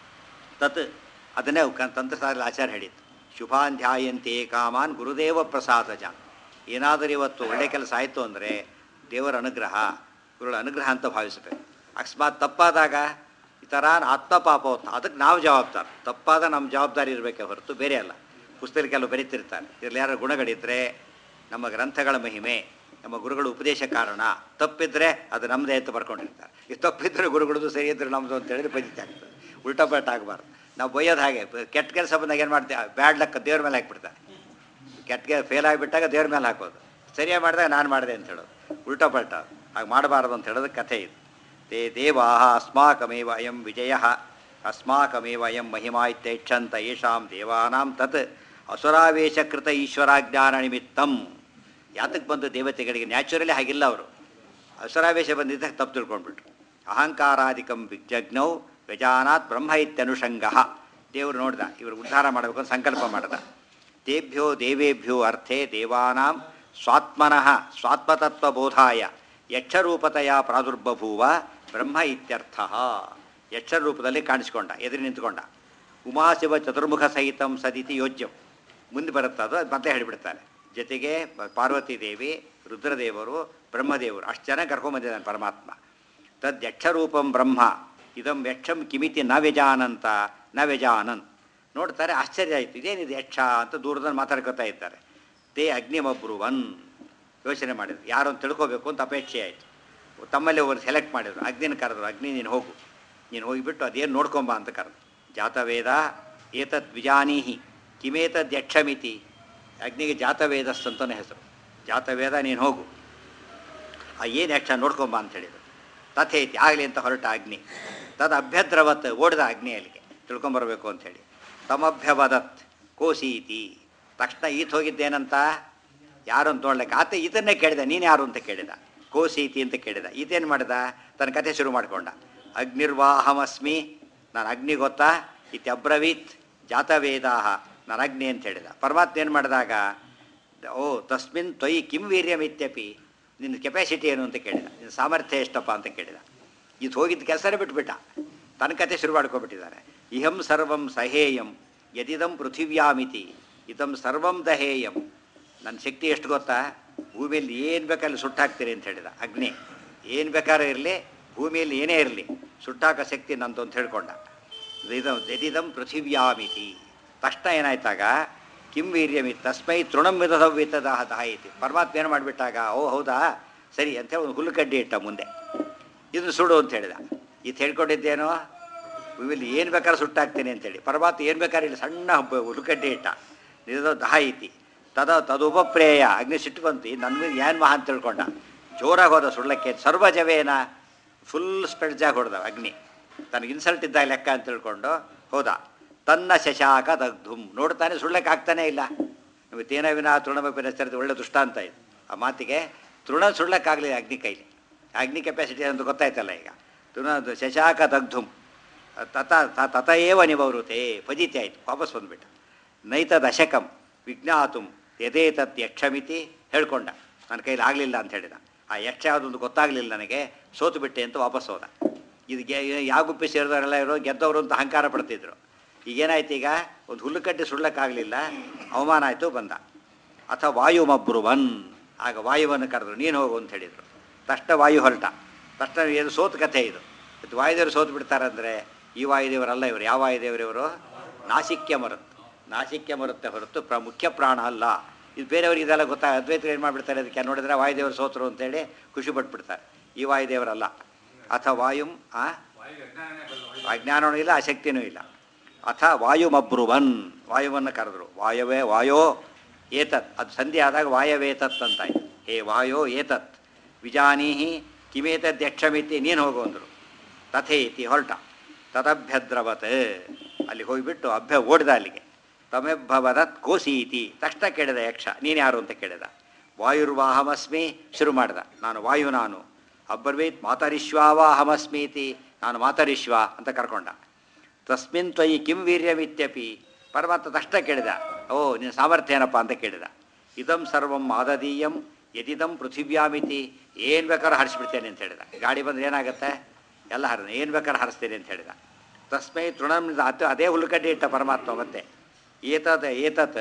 ತತ್ ಅದನ್ನೇ ಕ- ತಂತ್ರಸಾರಲ್ಲಿ ಆಚಾರ ಹೇಳಿತ್ತು ಶುಭಾಂಧ್ಯಾಯಂತೆ ಕಾಮಾನ್ ಗುರುದೇವ ಪ್ರಸಾದಜ ಏನಾದರೂ ಇವತ್ತು ಒಳ್ಳೆ ಕೆಲಸ ಆಯಿತು ಅಂದರೆ ದೇವರ ಅನುಗ್ರಹ ಗುರುಗಳ ಅನುಗ್ರಹ ಅಂತ ಭಾವಿಸಬೇಕು ಅಕಸ್ಮಾತ್ ತಪ್ಪಾದಾಗ ಈ ಥರ ಆತ್ಮಪಾಪವತ್ತು ಅದಕ್ಕೆ ನಾವು ಜವಾಬ್ದಾರ ತಪ್ಪಾದ ನಮ್ಮ ಜವಾಬ್ದಾರಿ ಇರಬೇಕೆ ಹೊರತು ಬೇರೆ ಅಲ್ಲ ಪುಸ್ತಕದಲ್ಲಿ ಕೆಲವು ಬರೀತಿರ್ತಾರೆ ಇದರಲ್ಲಿ ಯಾರು ಗುಣಗಳಿದ್ದರೆ ನಮ್ಮ ಗ್ರಂಥಗಳ ಮಹಿಮೆ ನಮ್ಮ ಗುರುಗಳ ಉಪದೇಶ ಕಾರಣ ತಪ್ಪಿದ್ರೆ ಅದು ನಮ್ಮದೇ ಅಂತ ಬರ್ಕೊಂಡಿರ್ತಾರೆ ಈ ತಪ್ಪಿದ್ರೆ ಗುರುಗಳದ್ದು ಸರಿ ಇದ್ರೆ ನಮ್ಮದು ಅಂತ ಹೇಳಿದ್ರೆ ಬದಿತೆ ಆಗ್ತದೆ ಉಲ್ಟಾ ಪಲ್ಟ ಆಗಬಾರ್ದು ನಾವು ಬೈಯೋದು ಹಾಗೆ ಕೆಟ್ಟ ಕೆಲಸ ಬಂದಾಗ ಏನು ಮಾಡ್ತೀವಿ ಬ್ಯಾಡ್ ಲಕ್ಕ ದೇವ್ರ ಮೇಲೆ ಹಾಕ್ಬಿಡ್ತಾರೆ ಕೆಟ್ಟ ಫೇಲ್ ಆಗಿಬಿಟ್ಟಾಗ ದೇವ್ರ ಮೇಲೆ ಹಾಕೋದು ಸರಿಯಾಗಿ ಮಾಡಿದಾಗ ನಾನು ಮಾಡಿದೆ ಅಂತ ಹೇಳೋದು ಉಲ್ಟಾ ಪಲ್ಟ ಹಾಗೆ ಮಾಡಬಾರ್ದು ಅಂತ ಹೇಳೋದು ಕಥೆ ಇದು ತೇ ದೇವಾ ಅಸ್ಮಾಕಮೇವ ಅಯಂ ವಿಜಯ ಅಸ್ಮಾಕಮೇವ ಅಯಂ ಮಹಿಮಾ ಇತ್ಯೈಚ್ಛಂತ ಯೇಷಾಂ ದೇವಾನಾಂ ತತ್ ಅಸುರಾವೇಶಕೃತ ಈಶ್ವರಾಜ್ಞಾನ ನಿಮಿತ್ತಂ ಯಾತಕ್ಕೆ ಬಂದು ದೇವತೆಗಳಿಗೆ ನ್ಯಾಚುರಲಿ ಹಾಗಿಲ್ಲ ಅವರು ಅಸುರಾವೇಶ ಬಂದಿದ್ದ ತಪ್ಪು ತಿಳ್ಕೊಂಡ್ಬಿಟ್ರು ಅಹಂಕಾರಾಧಿಕಂ ವಿಜಜ್ಞೌ ವ್ಯಜಾನಾತ್ ಬ್ರಹ್ಮ ಇತ್ಯನುಷಂಗ ದೇವರು ನೋಡ್ದ ಇವರು ಉದ್ಧಾರ ಮಾಡಬೇಕು ಅಂತ ಸಂಕಲ್ಪ ಮಾಡ್ದ ತೇಭ್ಯೋ ದೇವೇಭ್ಯೋ ಅರ್ಥೇ ದೇವಾನಾಂ ಸ್ವಾತ್ಮನಃ ಸ್ವಾತ್ಮತತ್ವಬೋಧಾಯ ಯಕ್ಷರೂಪತೆಯ ಪ್ರಾದುರ್ಬಭೂವ ಬ್ರಹ್ಮ ಇತ್ಯರ್ಥ ಯಕ್ಷರ ರೂಪದಲ್ಲಿ ಕಾಣಿಸ್ಕೊಂಡ ಎದುರು ನಿಂತ್ಕೊಂಡ ಉಮಾಶಿವ ಚತುರ್ಮುಖ ಸಹಿತಂ ಸದಿತಿ ಯೋಜ್ಯಂ ಮುಂದೆ ಬರುತ್ತೆ ಅದು ಅದು ಮತ್ತೆ ಹೇಳಿಬಿಡ್ತಾರೆ ಜೊತೆಗೆ ಪ- ಪಾರ್ವತಿ ದೇವಿ ರುದ್ರದೇವರು ಬ್ರಹ್ಮದೇವರು ಅಷ್ಟು ಜನ ಕರ್ಕೊಂಬಂದಿದ್ದಾನೆ ಪರಮಾತ್ಮ ತದ್ ಯಕ್ಷರೂಪಂ ಬ್ರಹ್ಮ ಇದಂ ಯಕ್ಷಂ ಕಿಮಿತಿ ನ ವ್ಯಜಾನಂತ ನ ವ್ಯಜಾನನ್ ನೋಡ್ತಾರೆ ಆಶ್ಚರ್ಯ ಆಯಿತು ಇದೇನಿದೆ ಯಕ್ಷ ಅಂತ ದೂರದಲ್ಲಿ ಮಾತಾಡ್ಕೊತಾ ಇದ್ದಾರೆ ತೇ ಅಗ್ನಿಮಬ್ರುವನ್ ಯೋಚನೆ ಮಾಡಿದ್ರು ಯಾರು ಅಂತ ತಿಳ್ಕೋಬೇಕು ಅಂತ ಅಪೇಕ್ಷೆ ಆಯಿತು ತಮ್ಮಲ್ಲಿ ಒಬ್ಬರು ಸೆಲೆಕ್ಟ್ ಮಾಡಿದ್ರು ಅಗ್ನಿನ ಕರೆದ್ರು ಅಗ್ನಿ ನೀನು ಹೋಗು ನೀನು ಹೋಗಿಬಿಟ್ಟು ಅದೇನು ನೋಡ್ಕೊಂಬ ಅಂತ ಕರೆದು ಜಾತವೇದ ಏತದ್ ವಿಜಾನೀಹಿ ಕಿಮೇತದ್ ಯಕ್ಷಮಿತಿ ಅಗ್ನಿಗೆ ಜಾತವೇದಸ್ ಅಂತಲೇ ಹೆಸರು ಜಾತವೇದ ನೀನು ಹೋಗು ಆ ಏನು ಯಕ್ಷ ನೋಡ್ಕೊಂಬ ಅಂತ ಹೇಳಿದ್ರು ತಥೇತಿ ಆಗಲಿ ಅಂತ ಹೊರಟ ಅಗ್ನಿ ತದ್ ಅಭ್ಯದ್ರವತ್ ಓಡಿದ ಅಗ್ನಿ ಅಲ್ಲಿಗೆ ತಿಳ್ಕೊಂಬರ್ಬೇಕು ಅಂಥೇಳಿ ತಮಭ್ಯವದತ್ ಕೋಸೀತಿ ತಕ್ಷಣ ಈತ್ ಹೋಗಿದ್ದೇನಂತ ಯಾರು ಅಂತ ನೋಡ್ಲಿಕ್ಕೆ ಆತ ಇದನ್ನೇ ಕೇಳಿದ ನೀನು ಯಾರು ಅಂತ ಕೇಳಿದ ಕೋಸೀತಿ ಅಂತ ಕೇಳಿದ ಈತೇನು ಮಾಡಿದ ತನ್ನ ಕಥೆ ಶುರು ಮಾಡಿಕೊಂಡ ಅಗ್ನಿರ್ವಾಹಮಸ್ಮಿ ನಾನು ಅಗ್ನಿ ಗೊತ್ತಾ ಇತ್ಯಬ್ರವೀತ್ ಜಾತವೇದಾಹ ನಾನು ಅಗ್ನಿ ಅಂತ ಹೇಳಿದ ಪರಮಾತ್ಮ ಏನು ಮಾಡಿದಾಗ ಓ ತಸ್ಮಿನ್ ತ್ವಯಿ ಕಿಂ ವೀರ್ಯಮಿತ್ಯಪಿ ನಿನ್ನ ಕೆಪಾಸಿಟಿ ಏನು ಅಂತ ಕೇಳಿದ ನಿನ್ನ ಸಾಮರ್ಥ್ಯ ಎಷ್ಟಪ್ಪ ಅಂತ ಕೇಳಿದ ಇದು ಹೋಗಿದ್ದ ಕೆಲಸನೇ ಬಿಟ್ಬಿಟ್ಟ ತನ್ನ ಕತೆ ಶುರು ಮಾಡ್ಕೊಬಿಟ್ಟಿದ್ದಾರೆ ಇಹಂ ಸರ್ವಂ ಸಹೇಯಂ ಯದಿದಂ ಪೃಥಿವ್ಯಾಮಿತಿ ಇದಂ ಸರ್ವಂ ದಹೇಯಂ ನನ್ನ ಶಕ್ತಿ ಎಷ್ಟು ಗೊತ್ತಾ ಭೂಮಿಯಲ್ಲಿ ಏನು ಬೇಕಾದ್ರೆ ಸುಟ್ಟಾಕ್ತೀರಿ ಅಂತ ಹೇಳಿದ ಅಗ್ನಿ ಏನು ಬೇಕಾದ್ರೂ ಇರಲಿ ಭೂಮಿಯಲ್ಲಿ ಏನೇ ಇರಲಿ ಸುಟ್ಟಾಕೋ ಶಕ್ತಿ ನಂದು ಅಂತ ಹೇಳ್ಕೊಂಡ ಇದಂ ಯದಿದಂ ಪೃಥಿವ್ಯಾಮಿತಿ ತಕ್ಷಣ ಏನಾಯ್ತಾಗ ಕಿಂ ವೀರ್ಯಮಿ ತಸ್ಮೈ ತೃಣಂ ವಿಧವಿತದ ದಾಯಿತಿ ಪರಮಾತ್ಮ ಏನು ಮಾಡಿಬಿಟ್ಟಾಗ ಓ ಹೌದಾ ಸರಿ ಅಂತೇಳಿ ಒಂದು ಹುಲ್ಲುಕಡ್ಡಿ ಇಟ್ಟ ಮುಂದೆ ಇದನ್ನು ಸುಡು ಅಂತ ಹೇಳಿದ ಇದು ಹೇಳ್ಕೊಂಡಿದ್ದೇನೋ ವಿವಿಲ್ ಏನು ಬೇಕಾದ್ರೆ ಸುಟ್ಟಾಕ್ತೇನೆ ಅಂತೇಳಿ ಪರಮಾತ್ಮ ಏನು ಬೇಕಾದ್ರೆ ಇಲ್ಲಿ ಸಣ್ಣ ಹಬ್ಬ ಹುಲ್ಲುಕಡ್ಡಿ ಇಟ್ಟ ನಿಜ ದಹಾಯಿತಿ ತದ ತದುಪಪ್ರೇಯ ಅಗ್ನಿ ಸಿಟ್ಟು ಬಂತು ನನ್ನ ಮೇಲೆ ಏನು ಮಹಾ ಅಂತ ತಿಳ್ಕೊಂಡ ಜೋರಾಗಿ ಹೋದ ಸುಳ್ಳಕ್ಕೆ ಸರ್ವಜವೇನ ಫುಲ್ ಸ್ಪ್ರೆಡ್ಜಾಗಿ ಹೊಡೆದ ಅಗ್ನಿ ತನಗೆ ಇನ್ಸಲ್ಟ್ ಇದ್ದಾಗ ಲೆಕ್ಕ ಅಂತ ತಿಳ್ಕೊಂಡು ಹೋದ ತನ್ನ ಶಶಾಕ ದಗ್ಧುಂ ನೋಡ್ತಾನೆ ಸುಳ್ಳಕ್ಕೆ ಆಗ್ತಾನೇ ಇಲ್ಲ ತೇನ ವಿನ ತೃಣಮಪಿನ ಚರಿತ ಒಳ್ಳೆ ದೃಷ್ಟಾಂತ ಇದು ಆ ಮಾತಿಗೆ ತೃಣ ಸುಳ್ಳಕ್ಕಾಗಲಿಲ್ಲ ಅಗ್ನಿ ಕೈಲಿ ಅಗ್ನಿ ಕೆಪಾಸಿಟಿ ಅಂತ ಗೊತ್ತಾಯ್ತಲ್ಲ ಈಗ ತೃಣ ಶಶಾಕ ದಗ್ಧುಂ ತತ ತ- ತತ ಏವ ನಿವೃತೆ ಫಜಿತಿ ಆಯಿತು ವಾಪಸ್ ಬಂದ್ಬಿಟ್ಟ ನೈತ ದಶಕಂ ವಿಜ್ಞಾತುಂ ಯಥೇತತ್ ಯಕ್ಷಮಿತಿ ಹೇಳ್ಕೊಂಡ ನನ್ನ ಕೈಲಿ ಆಗಲಿಲ್ಲ ಅಂತ ಹೇಳಿದ ಆ ಯಕ್ಷ ಯಾವುದೊಂದು ಗೊತ್ತಾಗಲಿಲ್ಲ ನನಗೆ ಸೋತು ಬಿಟ್ಟೆ ಅಂತ ವಾಪಸ್ ಹೋದ ಇದು ಗೆ ಯಾವ ಗುಪ್ಪಿ ಸೇರಿದವರೆಲ್ಲ ಇರೋ ಗೆದ್ದವರು ಅಂತ ಅಹಂಕಾರ ಪಡ್ತಿದ್ರು ಈಗೇನಾಯ್ತು ಈಗ ಒಂದು ಹುಲ್ಲು ಕಟ್ಟಿ ಸುಳ್ಳಕ್ಕಾಗಲಿಲ್ಲ ಅವಮಾನ ಆಯಿತು ಬಂದ ಅಥವಾ ವಾಯುಮಬ್ರುವನ್ ಆಗ ವಾಯುವನ್ನು ಕರೆದ್ರು ನೀನು ಹೋಗು ಅಂತ ಹೇಳಿದರು ತಕ್ಷಣ ವಾಯು ಹೊರಟ ತಕ್ಷಣ ಏನು ಸೋತು ಕಥೆ ಇದು ಇದು ವಾಯುದೇವರು ಸೋತು ಬಿಡ್ತಾರಂದರೆ ಈ ವಾಯುದೇವರಲ್ಲ ಇವರು ಯಾವ ವಾಯುದೇವರು ಇವರು ನಾಸಿಕ್ಯ ಮರುತ್ ನಾಸಿಕ್ಯ ಮರುತ್ತೆ ಹೊರತು ಪ್ರ ಮುಖ್ಯ ಪ್ರಾಣ ಅಲ್ಲ ಇದು ಬೇರೆಯವ್ರಿಗೆ ಇದೆಲ್ಲ ಗೊತ್ತಾ ಅದ್ವೈತರು ಏನು ಮಾಡಿಬಿಡ್ತಾರೆ ಅದಕ್ಕೆ ನೋಡಿದ್ರೆ ವಾಯುದೇವರು ಸೋತರು ಅಂತೇಳಿ ಖುಷಿ ಪಟ್ಬಿಡ್ತಾರೆ ಈ ವಾಯುದೇವರಲ್ಲ ಅಥ ವಾಯುಂ ಆ ಅಜ್ಞಾನವೂ ಇಲ್ಲ ಅಶಕ್ತಿನೂ ಇಲ್ಲ ಅಥ ವಾಯುಮಬ್ರುವನ್ ವಾಯುವನ್ನು ಕರೆದ್ರು ವಾಯವೇ ವಾಯೋ ಏತತ್ ಅದು ಸಂಧಿ ಆದಾಗ ವಾಯವೇತತ್ ಅಂತಾಯ್ತು ಹೇ ವಾಯೋ ಏತತ್ ವಿಜಾನೀಹಿ ಕಿಮೇತದ್ ಯಕ್ಷಮಿತಿ ನೀನು ಹೋಗು ಅಂದರು ತಥೇತಿ ಹೊರಟ ತದಭ್ಯದ್ರವತ್ ಅಲ್ಲಿ ಹೋಗಿಬಿಟ್ಟು ಅಭ್ಯ ಓಡಿದ ಅಲ್ಲಿಗೆ ತಮೆಬ್ಬವದತ್ ಕೋಸೀತಿ ತಕ್ಷಣ ಕೇಳಿದ ಯಕ್ಷ ನೀನು ಯಾರು ಅಂತ ಕೇಳಿದ ವಾಯುರ್ವಾಹಮಸ್ಮಿ ಶುರು ಮಾಡಿದ ನಾನು ವಾಯು ನಾನು ಅಬ್ರವೀತ್ ಮಾತರಿಶ್ವಾವಾಹಮಸ್ಮೀತಿ ನಾನು ಮಾತರಿಶ್ವ ಅಂತ ಕರ್ಕೊಂಡ ತಸ್ಮಿನ್ ತ್ವಯಿ ಕಿಂ ವೀರ್ಯಮಿತ್ಯಪಿ ಪರಮಾತ್ಮ ತಕ್ಷಣ ಕೇಳಿದ ಓ ನಿನ್ನ ಸಾಮರ್ಥ್ಯ ಏನಪ್ಪ ಅಂತ ಕೇಳಿದ ಇದಂ ಸರ್ವಂ ಆದದೀಯಂ ಯದಿದಂ ಪೃಥಿವ್ಯಾಮಿತಿ ಏನು ಬೇಕಾದ್ರೂ ಹರಿಸ್ಬಿಡ್ತೇನೆ ಅಂತ ಹೇಳಿದ ಗಾಡಿ ಬಂದ್ರೆ ಏನಾಗುತ್ತೆ ಎಲ್ಲ ಹರ ಏನು ಬೇಕಾದ್ರೂ ಹರಿಸ್ತೇನೆ ಅಂತ ಹೇಳಿದ ತಸ್ಮೈ ತೃಣಂ ಅದು ಅದೇ ಹುಲ್ಲುಕಡ್ಡಿ ಇಟ್ಟ ಪರಮಾತ್ಮ ಮತ್ತೆ ಏತತ್ ಏತತ್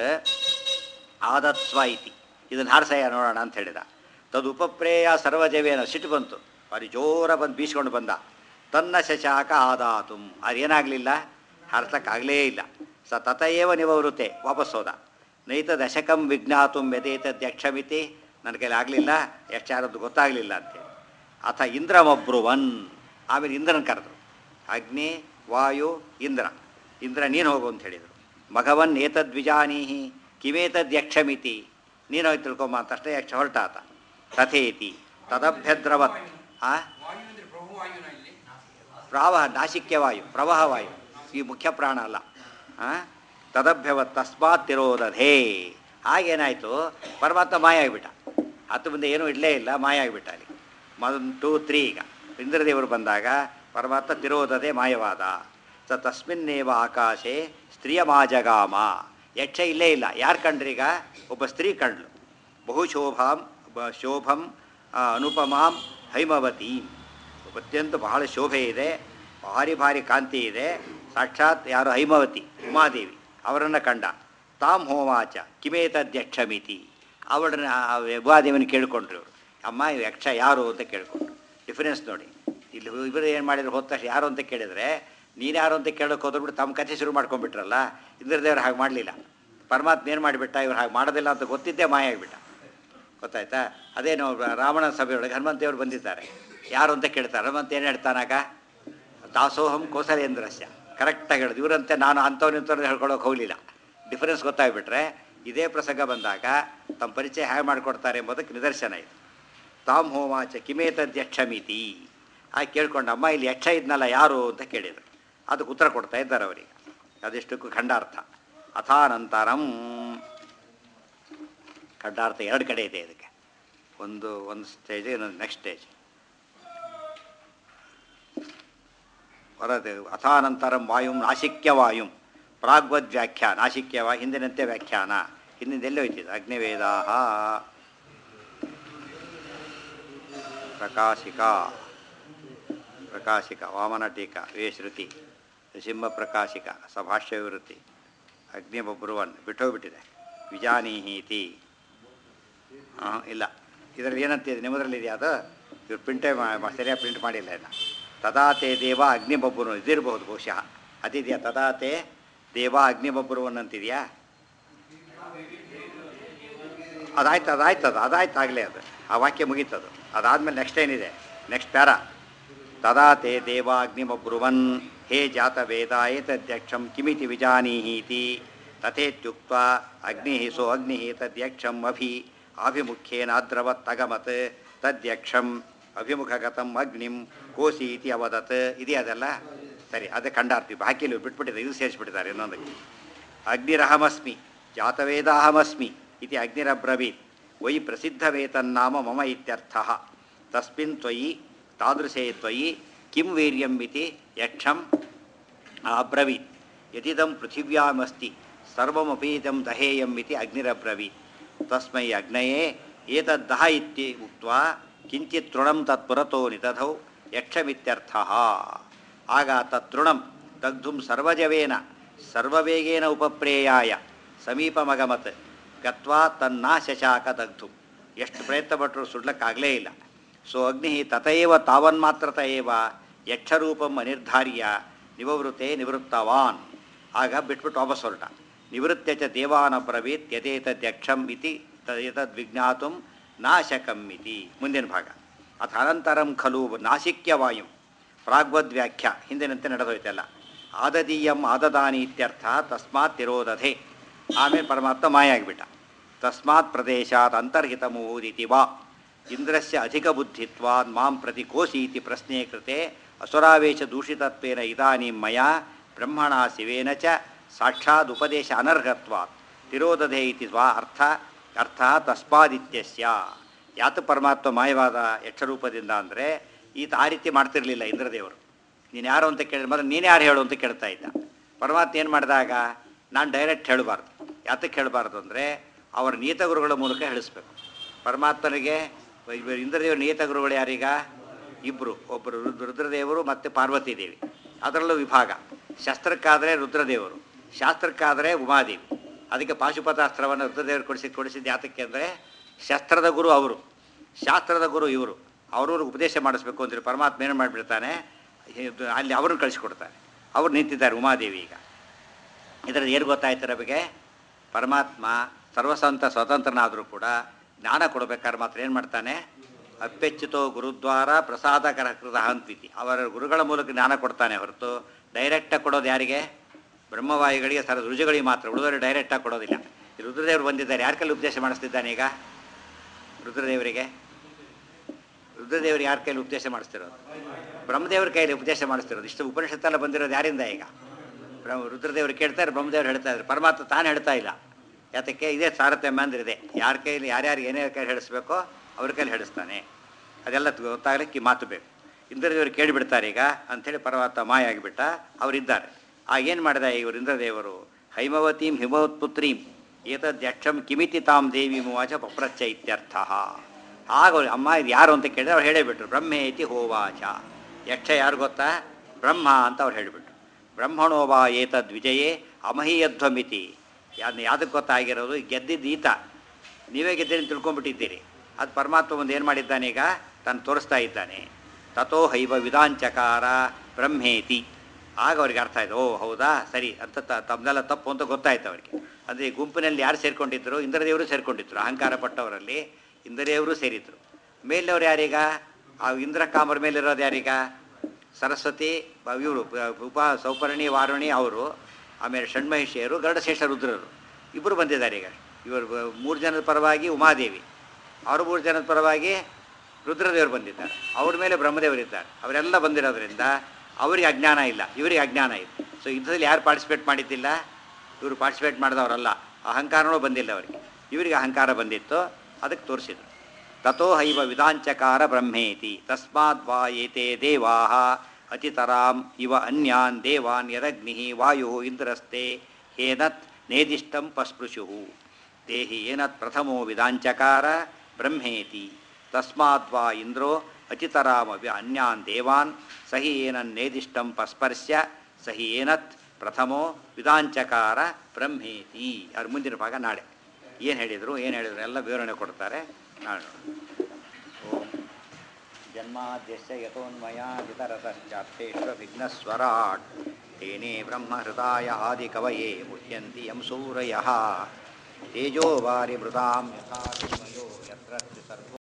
ಆದತ್ಸ್ವ ಇತಿ ಇದನ್ನು ಹಾರಸಯ್ಯ ನೋಡೋಣ ಅಂತ ಹೇಳಿದ ತದುಪಪ್ರೇಯ ಸರ್ವಜವೇನ ಸಿಟ್ಟು ಬಂತು ಭಾರಿ ಜೋರ ಬಂದು ಬೀಸ್ಕೊಂಡು ಬಂದ ತನ್ನ ಶಶಾಕ ಆದಾತು ಅದೇನಾಗಲಿಲ್ಲ ಹಾರಿಸಕ್ಕಾಗಲೇ ಇಲ್ಲ ಸ ತತಯೇವ ನಿವೃತ್ತೆ ವಾಪಸ್ ಹೋದ ನೈತ ದಶಕಂ ವಿಜ್ಞಾತುಂ ಯಥೇತದ್ ಯಕ್ಷಮಿತಿ ನನ್ನ ಕೈಲಿ ಆಗಲಿಲ್ಲ ಯಕ್ಷಾರದ್ದು ಗೊತ್ತಾಗಲಿಲ್ಲ ಅಂತೇಳಿ ಅಥ ಇಂದ್ರಮಬ್ರುವನ್ ಆಮೇಲೆ ಇಂದ್ರನ ಕರೆದ್ರು ಅಗ್ನಿ ವಾಯು ಇಂದ್ರ ಇಂದ್ರ ನೀನು ಹೋಗು ಅಂತ ಹೇಳಿದರು ಮಘವನ್ ಏತದ್ವಿಜಾನೀಹಿ ಕಿಮೇತದ್ ಯಕ್ಷಮಿತಿ ನೀನು ಹೋಗಿ ತಿಳ್ಕೊಂಬ ಅಂತ ಅಷ್ಟೇ ಯಕ್ಷ ಹೊರಟಾತ ತಥೇತಿ ತದಭ್ಯದ್ರವತ್ ಆ ವಾಯು ಅಂದ್ರೆ ಪ್ರಭು ವಾಯುನ ಇಲ್ಲಿ ಪ್ರಾವಹ ನಾಸಿಕ್ಯ ವಾಯು ಪ್ರವಾಹ ವಾಯು ಈ ಮುಖ್ಯ ಪ್ರಾಣ ಅಲ್ಲ ಆ? ತದಭ್ಯವತ್ ತಸ್ಮಾತ್ ತಿರೋದಧೇ ಹಾಗೇನಾಯಿತು ಪರಮಾತ್ಮ ಮಾಯ ಆಗಿಬಿಟ್ಟ ಹತ್ತು ಮುಂದೆ ಏನೂ ಇಡಲೇ ಇಲ್ಲ ಮಾಯ ಆಗಿಬಿಟ್ಟ ಅಲ್ಲಿ ಒನ್ ಟೂ ತ್ರೀ ಈಗ ಇಂದ್ರದೇವರು ಬಂದಾಗ ಪರಮಾತ್ಮ ತಿರೋದದೆ ಮಾಯವಾದ ಸ ತಸ್ಮಿನ್ನೇವ ಆಕಾಶೆ ಸ್ತ್ರೀಯ ಮಾಜಗಾಮ ಯಕ್ಷ ಇಲ್ಲೇ ಇಲ್ಲ ಯಾರು ಕಂಡ್ರೀಗ ಒಬ್ಬ ಸ್ತ್ರೀ ಕಂಡ್ಲು ಬಹುಶೋಭಾಂ ಬ- ಶೋಭಂ ಆ, ಅನುಪಮಾಂ ಹೈಮವತಿ ಅತ್ಯಂತ ಬಹಳ ಶೋಭೆ ಇದೆ ಭಾರಿ ಭಾರಿ ಕಾಂತಿ ಇದೆ ಸಾಕ್ಷಾತ್ ಯಾರು ಹೈಮವತಿ ಉಮಾದೇವಿ ಅವರನ್ನು ಕಂಡ ತಾಮ್ ಹೋಮಾಚ ಕಿಮೇತದ್ಯಕ್ಷಮಿತಿ ಅವಳನ್ನ ಆ ಉಮಾದೇವಿನ ಕೇಳಿಕೊಂಡ್ರು ಇವರು ಅಮ್ಮ ಇವ್ ಯಕ್ಷ ಯಾರು ಅಂತ ಕೇಳಿಕೊಂಡ್ರು ಡಿಫರೆನ್ಸ್ ನೋಡಿ ಇಲ್ಲಿ ಇವರು ಏನು ಮಾಡಿದ್ರು ಹೋದ ತಕ್ಷಣ ಯಾರು ಅಂತ ಕೇಳಿದರೆ ನೀನು ಯಾರು ಅಂತ ಕೇಳೋಕೆ ಹೋದ್ಬಿಟ್ಟು ತಮ್ಮ ಕಥೆ ಶುರು ಮಾಡ್ಕೊಂಡ್ಬಿಟ್ರಲ್ಲ ಇಂದ್ರದೇವ್ರು ಹಾಗೆ ಮಾಡಲಿಲ್ಲ ಪರಮಾತ್ಮ ಏನು ಮಾಡಿಬಿಟ್ಟ ಇವ್ರು ಹಾಗೆ ಮಾಡೋದಿಲ್ಲ ಅಂತ ಗೊತ್ತಿದ್ದೇ ಮಾಯ ಆಗಿಬಿಟ್ಟ ಗೊತ್ತಾಯ್ತಾ ಅದೇನು ರಾವಣ ಸಭೆಯೊಳಗೆ ಹನುಮಂತೇವರು ಬಂದಿದ್ದಾರೆ ಯಾರು ಅಂತ ಕೇಳ್ತಾರೆ ಹನುಮಂತ ಏನು ಹೇಳ್ತಾನಾಗ ದಾಸೋಹಂ ಕೋಸಲೇಂದ್ರಸ್ಯ ಕರೆಕ್ಟಾಗಿ ಹೇಳೋದು ಇವರಂತೆ ನಾನು ಅಂಥವ್ರು ಇಂಥವ್ರು ಹೇಳ್ಕೊಳ್ಳೋಕೆ ಹೋಗಲಿಲ್ಲ ಡಿಫರೆನ್ಸ್ ಗೊತ್ತಾಗ್ಬಿಟ್ರೆ ಇದೇ ಪ್ರಸಂಗ ಬಂದಾಗ ತಮ್ಮ ಪರಿಚಯ ಹೇಗೆ ಮಾಡಿಕೊಡ್ತಾರೆ ಎಂಬುದಕ್ಕೆ ನಿದರ್ಶನ ಇದು ತಾಮ್ ಹೋಮಾಚ ಕಿಮೇತದ್ಯಕ್ಷಮಿತಿ ಆಗ ಕೇಳ್ಕೊಂಡು ಅಮ್ಮ ಇಲ್ಲಿ ಯಕ್ಷ ಇದ್ನಲ್ಲ ಯಾರು ಅಂತ ಕೇಳಿದರು ಅದಕ್ಕೆ ಉತ್ತರ ಕೊಡ್ತಾ ಇದ್ದಾರೆ ಅವರಿಗೆ ಅದೆಷ್ಟಕ್ಕೂ ಖಂಡಾರ್ಥ ಅಥಾನಂತರಂ ಖಂಡಾರ್ಥ ಎರಡು ಕಡೆ ಇದೆ ಇದಕ್ಕೆ ಒಂದು ಒಂದು ಸ್ಟೇಜ್ ಇನ್ನೊಂದು ನೆಕ್ಸ್ಟ್ ಸ್ಟೇಜ್ ವರದೆ ಅಥಾನಂತರಂ ವಾಯುಂ ನಾಸಿಕ್ಯ ವಾಯುಂ ಪ್ರಾಗ್ವದ್ ವ್ಯಾಖ್ಯಾ ನಾಸಿಕ್ಯವ ಹಿಂದಿನಂತೆ ವ್ಯಾಖ್ಯಾನ ಹಿಂದಿನೆಲ್ಲ ಹೋಯ್ತಿದೆ ಅಗ್ನಿವೇದಾ ಪ್ರಕಾಶಿಕಾ ಪ್ರಕಾಶಿಕ ವಾಮನ ಟೀಕಾ ವೇಶ್ರುತಿ ಸಿಂಹ ಪ್ರಕಾಶಿಕ ಸಭಾಷ್ಯ ವಿವೃತ್ತಿ ಅಗ್ನಿಬಬ್ರುವನ್ ಬಿಟ್ಟೋಗ್ಬಿಟ್ಟಿದೆ ವಿಜಾನೀಹೀತಿ ಹಾಂ ಇಲ್ಲ ಇದರಲ್ಲಿ ಏನಂತಿದೆ ನಿಮ್ಮದ್ರಲ್ಲಿ ಇದೆಯಾ ಅದು ಇವ್ರು ಪ್ರಿಂಟೇ ಮಾ- ಸರಿಯಾಗಿ ಪ್ರಿಂಟ್ ಮಾಡಿಲ್ಲ ಇನ್ನು ತದಾತೆ ದೇವ ಅಗ್ನಿಬಬ್ಬುರು ಇದಿರಬಹುದು ಬಹುಶಃ ಅದಿದೆಯಾ ತದಾತೆ ದೇವ ಅಗ್ನಿಬಬ್ಬುರುವನ್ ಅಂತಿದೆಯಾ ಅದಾಯ್ತು ಅದಾಯ್ತು ಅದು ಅದಾಯ್ತು ಆಗಲೇ ಅದು ಆ ವಾಕ್ಯ ಮುಗೀತದು ಅದಾದಮೇಲೆ ನೆಕ್ಸ್ಟ್ ಏನಿದೆ ನೆಕ್ಸ್ಟ್ ಪ್ಯಾರ ತದಾತೆ ದೇವ ಅಗ್ನಿಮಬ್ರುವನ್ ಹೇ ಜಾತ ವೇದ ಏತದ್ಯಕ್ಷಂ ಕಿಮಿತಿ ವಿಜಾನೀಹೀತಿ ತಥೇತ್ಯುಕ್ತ ಅಗ್ನಿ ಸೋ ಅಗ್ನಿ ತದ್ಯಕ್ಷಂ ಅಭಿ ಆಭಿಮುಖ್ಯೇನಾದ್ರವತ್ತಗಮತ್ ತದ್ಯಕ್ಷಂ ಅಭಿಮುಖಗತಂ ಅಗ್ನಿಂ ಕೋಸಿ ಇತಿ ಅವದತ್ ಇದೆಯದಲ್ಲ ಸರಿ ಅದೇ ಕಂಡಾರ್ತಿ ಬಾಕಿಲು ಬಿಟ್ಬಿಟ್ಟಿದ್ದಾರೆ ಇದು ಸೇರಿಸ್ಬಿಟ್ಟಿದ್ದಾರೆ ಇನ್ನೊಂದಕ್ಕೆ ಅಗ್ನಿರಹಮಸ್ಮಿ ಜಾತವೇದಾಹಮಸ್ಮಿ ಇತಿ ಅಗ್ನಿರಬ್ರವೀತ್ ವೈ ಪ್ರಸಿದ್ಧವೇತನ್ನಾಮ ಮಮ ಇತ್ಯರ್ಥಃ ತಸ್ಮಿನ್ ತ್ವಯಿ ತಾದೃಶೇ ತ್ವಯಿ ಕಿಂ ವೀರ್ಯಂ ಇತಿ ಯಕ್ಷಂ ಅಬ್ರವೀತ್ ಯದಿದಂ ಪೃಥಿವ್ಯಾಮಸ್ತಿ ಸರ್ವಮಪೀದಂ ದಹೇಯಂ ಇತಿ ಅಗ್ನಿರಬ್ರವೀತ್ ತಸ್ಮೈ ಅಗ್ನಯೇ ಏತದ್ದಹ ಇತ್ತಿ ಉಕ್ತ್ವಾ ಕಿಂಚಿತ್ ತೃಣಂ ತತ್ಪುರತೋ ನಿದಧೌ ಯಕ್ಷಮಿತ್ಯರ್ಥಃ ಆಗ ತತ್ತೃಣಂ ದಗ್ಧುಂ ಸರ್ವಜವೇನ ಸರ್ವವೇಗೇನ ಉಪಪ್ರೇಯಾಯ ಸಮೀಪಮಗಮತ್ ಗತ್ವಾ ತನ್ನಾ ಶಶಾಕ ದಗ್ಧು ಎಷ್ಟು ಪ್ರಯತ್ನ ಪಟ್ಟರು ಸುಡ್ಲಕ್ಕಾಗಲೇ ಇಲ್ಲ ಸೊ ಅಗ್ನಿ ತಥೈವ ತಾವನ್ಮಾತ್ರತ ಏವ ಯಕ್ಷರೂಪಂ ಅನಿರ್ಧಾರ್ಯ ನಿವವೃತೆ ನಿವೃತ್ತವಾನ್ ಆಗ ಬಿಟ್ಬಿಟ್ಟು ವಾಪಸ್ ಹೊರಟ ನಿವೃತ್ಯ ಚ ದೇವಾನ ಬ್ರವೀತ್ ಯಥೇತದ್ಯಕ್ಷಂ ಇತಿ ತದೇತದ್ವಿಜ್ಞಾತು ನಾಶಕಂ ಇತಿ ಮುಂದಿನ ಭಾಗ ಅಥ ಅನಂತರಂ ಖಲು ನಾಸಿಕ್ಯವಾಯು ಪ್ರಾಗ್ವದ್ವ್ಯಾಖ್ಯ ಹಿಂದಿನಂತೆ ನಡೆದೋಯ್ತಲ್ಲ ಆದದೀಯಂ ಆದದಾನಿ ಇತ್ಯರ್ಥ ತಸ್ಮಾತ್ ತಿರೋದಧೆ ಆಮೇಲೆ ಪರಮಾತ್ಮ ಮಾಯ ಆಗಿಬಿಟ್ಟ ತಸ್ಮಾತ್ ಪ್ರದೇಶಾತ್ ಅಂತರ್ಹಿತ ಮುಹೂದಿತಿ ವಾ ಇಂದ್ರಸ್ಯ ಅಧಿಕ ಬುದ್ಧಿತ್ವಾನ್ ಮಾಂ ಪ್ರತಿ ಕೋಸೀತಿ ಪ್ರಶ್ನೆ ಕೃತೆ ಅಸುರಾವೇಶ ದೂಷಿತತ್ವೇನ ಇದಾನೀಂ ಮಯಾ ಬ್ರಹ್ಮಣ ಶಿವೇನ ಚ ಸಾಕ್ಷಾತ್ ಉಪದೇಶ ಅನರ್ಹತ್ವಾತ್ ತಿರೋದಧೆ ಇತಿ ಸ್ವ ಅರ್ಥ ಅರ್ಥ ತಸ್ಮಾದಿತ್ಯಸ್ಯ ಯಾತ ಪರಮಾತ್ಮ ಮಾಯವಾದ ಯಕ್ಷರೂಪದಿಂದ ಅಂದರೆ ಈತ ಆ ರೀತಿ ಮಾಡ್ತಿರ್ಲಿಲ್ಲ ಇಂದ್ರದೇವರು ನೀನು ಯಾರು ಅಂತ ಕೇಳಿದ್ರೆ ಮೊದಲು ನೀನು ಯಾರು ಹೇಳು ಅಂತ ಕೇಳ್ತಾ ಇದ್ದ ಪರಮಾತ್ಮ ಏನು ಮಾಡಿದಾಗ ನಾನು ಡೈರೆಕ್ಟ್ ಹೇಳಬಾರ್ದು ಯಾತಕ್ಕೆ ಹೇಳಬಾರ್ದು ಅಂದರೆ ಅವರ ನೀತ ಗುರುಗಳ ಮೂಲಕ ಹೇಳಿಸ್ಬೇಕು ಪರಮಾತ್ಮನಿಗೆ ಇವ- ಇಂದ್ರದೇವರು ನೀತ ಗುರುಗಳು ಯಾರೀಗ ಇಬ್ಬರು ಒಬ್ಬರು ರುದ್ರ ರುದ್ರದೇವರು ಮತ್ತು ಪಾರ್ವತಿ ದೇವಿ ಅದರಲ್ಲೂ ವಿಭಾಗ ಶಸ್ತ್ರಕ್ಕಾದರೆ ರುದ್ರದೇವರು ಶಾಸ್ತ್ರಕ್ಕಾದರೆ ಉಮಾದೇವಿ ಅದಕ್ಕೆ ಪಾಶುಪತಾಸ್ತ್ರವನ್ನು ರುದ್ರದೇವರು ಕೊಡಿಸಿ ಕೊಡಿಸಿದ್ದು ಯಾತಕ್ಕೆ ಅಂದರೆ ಶಸ್ತ್ರದ ಗುರು ಅವರು ಶಾಸ್ತ್ರದ ಗುರು ಇವರು ಅವ್ರವ್ರಿಗೆ ಉಪದೇಶ ಮಾಡಿಸ್ಬೇಕು ಅಂತೇಳಿ ಪರಮಾತ್ಮ ಏನು ಮಾಡಿಬಿಡ್ತಾನೆ ಇದು ಅಲ್ಲಿ ಅವ್ರನ್ನ ಕಳಿಸ್ಕೊಡ್ತಾನೆ ಅವ್ರು ನಿಂತಿದ್ದಾರೆ ಉಮಾದೇವಿ ಈಗ ಇದರಲ್ಲಿ ಏನು ಗೊತ್ತಾಯ್ತು ನಮಗೆ ಪರಮಾತ್ಮ ಸರ್ವಸಂತ ಸ್ವತಂತ್ರನಾದರೂ ಕೂಡ ಜ್ಞಾನ ಕೊಡಬೇಕಾದ್ರೆ ಮಾತ್ರ ಏನು ಮಾಡ್ತಾನೆ ಅಪ್ಪೆಚ್ಚಿತೋ ಗುರುದ್ವಾರ ಪ್ರಸಾದಕರ ಕೃತ ಹಂತಿತಿ ಅವರ ಗುರುಗಳ ಮೂಲಕ ಜ್ಞಾನ ಕೊಡ್ತಾನೆ ಹೊರತು ಡೈರೆಕ್ಟಾಗಿ ಕೊಡೋದು ಯಾರಿಗೆ ಬ್ರಹ್ಮವಾಯುಗಳಿಗೆ ಸರ ರುಜುಗಳಿಗೆ ಮಾತ್ರ ಉಳಿದವರು ಡೈರೆಕ್ಟಾಗಿ ಕೊಡೋದಿಲ್ಲ ಈ ರುದ್ರದೇವರು ಬಂದಿದ್ದಾರೆ ಯಾರ ಕೈಲಿ ಉಪದೇಶ ಮಾಡಿಸ್ತಿದ್ದಾನೆ ಈಗ ರುದ್ರದೇವರಿಗೆ ರುದ್ರದೇವರು ಯಾರ ಕೈಲಿ ಉಪದೇಶ ಮಾಡಿಸ್ತಿರೋದು ಬ್ರಹ್ಮದೇವ್ರ ಕೈಲಿ ಉಪದೇಶ ಮಾಡಿಸ್ತಿರೋದು ಇಷ್ಟು ಉಪನಿಷತ್ತೆಲ್ಲ ಬಂದಿರೋದು ಯಾರಿಂದ ಈಗ ಬ್ರಹ್ಮ ರುದ್ರದೇವರು ಕೇಳ್ತಾರೆ ಬ್ರಹ್ಮದೇವರು ಹೇಳ್ತಾ ಇದ್ದಾರೆ ಪರಮಾತ್ಮ ತಾನು ಹೇಳ್ತಾ ಇಲ್ಲ ಯಾತಕ್ಕೆ ಇದೇ ತಾರತಮ್ಯ ಅಂದ್ರೆ ಇದೆ ಯಾರ ಕೈಲಿ ಯಾರ್ಯಾರು ಏನೇ ಕೈಲಿ ಹೇಳಿಸ್ಬೇಕೋ ಅವ್ರ ಕೈಲಿ ಹೇಳಿಸ್ತಾನೆ ಅದೆಲ್ಲ ಗೊತ್ತಾಗಲಿಕ್ಕೆ ಈ ಮಾತು ಬೇಕು ಇಂದ್ರದೇವರು ಕೇಳಿಬಿಡ್ತಾರೆ ಈಗ ಅಂಥೇಳಿ ಪರಮಾತ್ಮ ಮಾಯ ಆಗಿಬಿಟ್ಟ ಅವರಿದ್ದಾರೆ ಆ ಏನು ಮಾಡಿದ ಇವರು ಇಂದ್ರದೇವರು ಹೈಮವತೀಂ ಹಿಮವತ್ಪುತ್ರೀಂ ಏತದ್ಯಕ್ಷಂ ಕಿಮಿತಿ ತಾಂ ದೇವಿ ಮುವಾಚ ಪಪ್ರಚ್ಚ ಇತ್ಯರ್ಥ ಆಗ ಅವ್ರು ಅಮ್ಮ ಇದು ಯಾರು ಅಂತ ಕೇಳಿದ್ರೆ ಅವ್ರು ಹೇಳೇಬಿಟ್ರು ಬ್ರಹ್ಮೇತಿ ಹೋವಾಚ ಯಕ್ಷ ಯಾರು ಗೊತ್ತಾ ಬ್ರಹ್ಮ ಅಂತ ಅವ್ರು ಹೇಳಿಬಿಟ್ರು ಬ್ರಹ್ಮಣೋವಾ ಏತದ್ ವಿಜಯೇ ಅಮಹೀಯಧ್ವಮಿತಿ ಯಾವ್ದು ಯಾವ್ದಕ್ಕೆ ಗೊತ್ತಾಗಿರೋದು ಗೆದ್ದಿದ್ದು ಈತ ನೀವೇ ಗೆದ್ದೀರಿ ತಿಳ್ಕೊಂಡ್ಬಿಟ್ಟಿದ್ದೀರಿ ಅದು ಪರಮಾತ್ಮ ಒಂದು ಏನು ಮಾಡಿದ್ದಾನೆ ಈಗ ತಾನು ತೋರಿಸ್ತಾ ಇದ್ದಾನೆ ತಥೋ ಹೈವ ವಿಧಾಂಚಕಾರ ಬ್ರಹ್ಮೇತಿ ಆಗ ಅವ್ರಿಗೆ ಅರ್ಥ ಆಯ್ತು ಓ ಹೌದಾ ಸರಿ ಅಂತ ತ- ತಮ್ದೆಲ್ಲ ತಪ್ಪು ಅಂತ ಗೊತ್ತಾಯ್ತು ಅವರಿಗೆ ಅಂದರೆ ಈ ಗುಂಪಿನಲ್ಲಿ ಯಾರು ಸೇರ್ಕೊಂಡಿದ್ರು ಇಂದ್ರದೇವರು ಸೇರ್ಕೊಂಡಿದ್ರು ಅಹಂಕಾರ ಪಟ್ಟವರಲ್ಲಿ ಇಂದ್ರದೇವರು ಸೇರಿದ್ರು ಮೇಲವ್ರು ಯಾರೀಗ ಆ ಇಂದ್ರ ಕಾಮರ ಮೇಲಿರೋದು ಯಾರೀಗ ಸರಸ್ವತಿ ಇವರು ಉಪ ಸೌಪರ್ಣಿ ವಾರುಣಿ ಅವರು ಆಮೇಲೆ ಷಣ್ಮಹಿಷಿಯರು ಗರುಡಶೇಷ ರುದ್ರರು ಇಬ್ಬರು ಬಂದಿದ್ದಾರೆ ಈಗ ಇವರು ಬ- ಮೂರು ಜನದ ಪರವಾಗಿ ಉಮಾದೇವಿ ಅವರು ಮೂರು ಜನದ ಪರವಾಗಿ ರುದ್ರದೇವರು ಬಂದಿದ್ದಾರೆ ಅವ್ರ ಮೇಲೆ ಬ್ರಹ್ಮದೇವರಿದ್ದಾರೆ ಅವರೆಲ್ಲ ಬಂದಿರೋದ್ರಿಂದ ಅವರಿಗೆ ಅಜ್ಞಾನ ಇಲ್ಲ ಇವರಿಗೆ ಅಜ್ಞಾನ ಇದೆ ಸೊ ಯುದ್ಧದಲ್ಲಿ ಯಾರು ಪಾರ್ಟಿಸಿಪೇಟ್ ಮಾಡಿದ್ದಿಲ್ಲ ಇವರು ಪಾರ್ಟಿಸಿಪೇಟ್ ಮಾಡಿದವರಲ್ಲ ಅಹಂಕಾರನೂ ಬಂದಿಲ್ಲ ಅವರಿಗೆ ಇವರಿಗೆ ಅಹಂಕಾರ ಬಂದಿತ್ತು ಅದಕ್ಕೆ ತೋರಿಸಿದ್ರು ತಥೋ ಹೈವ ವಿಧಾಂಚಕಾರ ಬ್ರಹ್ಮೇತಿ ತಸ್ಮಾತ್ ವಾ ಏತೆ ದೇವಾ ಅತಿತರಾಂ ಇವ ಅನ್ಯಾನ್ ದೇವಾನ್ ಯದಗ್ನಿ ವಾಯು ಇಂದ್ರಸ್ತೆ ಹೇನತ್ ನೇದಿಷ್ಟಂ ಪಸ್ಪೃಶು ದೇಹಿ ಏನತ್ ಪ್ರಥಮೋ ವಿಧಾಂಚಕಾರ ಬ್ರಹ್ಮೇತಿ ತಸ್ಮಾತ್ ವಾ ಇಂದ್ರೋ ಅತಿತರಾಮಪಿ ಅನ್ಯಾನ್ ದೇವಾನ್ ಸಹಿ ಏನನ್ನೇದಿಷ್ಟಂ ಪಸ್ಪರ್ಶ್ಯ ಸಹಿ ಏನತ್ ಪ್ರಥಮೋ ವಿಧಾಂಚಕಾರ ಬ್ರಹ್ಮೇತಿ ಅವ್ರ ಮುಂದಿನ ಭಾಗ ನಾಳೆ ಏನು ಹೇಳಿದರು ಏನು ಹೇಳಿದರು ಎಲ್ಲ ವಿವರಣೆ ಕೊಡ್ತಾರೆ ನಾಳೆ ಓಂ ಜನ್ಮಾದ್ಯಸ್ಯ ಯತೋನ್ಮಯಾದಿತರತಶ್ಚಾರ್ಥೇಶ್ವ ವಿಘ್ನಸ್ವರಾಟ್ ತೇನೇ ಬ್ರಹ್ಮಹೃದಾಯ ಆದಿಕವಯೇ ಮುಹ್ಯಂತಿ ಯಂ ಸೂರಯಃ ತೇಜೋ ವಾರಿ ಮೃದಾಂ ಯಥಾ ವಿಸ್ಮಯೋ ಯತ್ರ ಸರ್ವೋ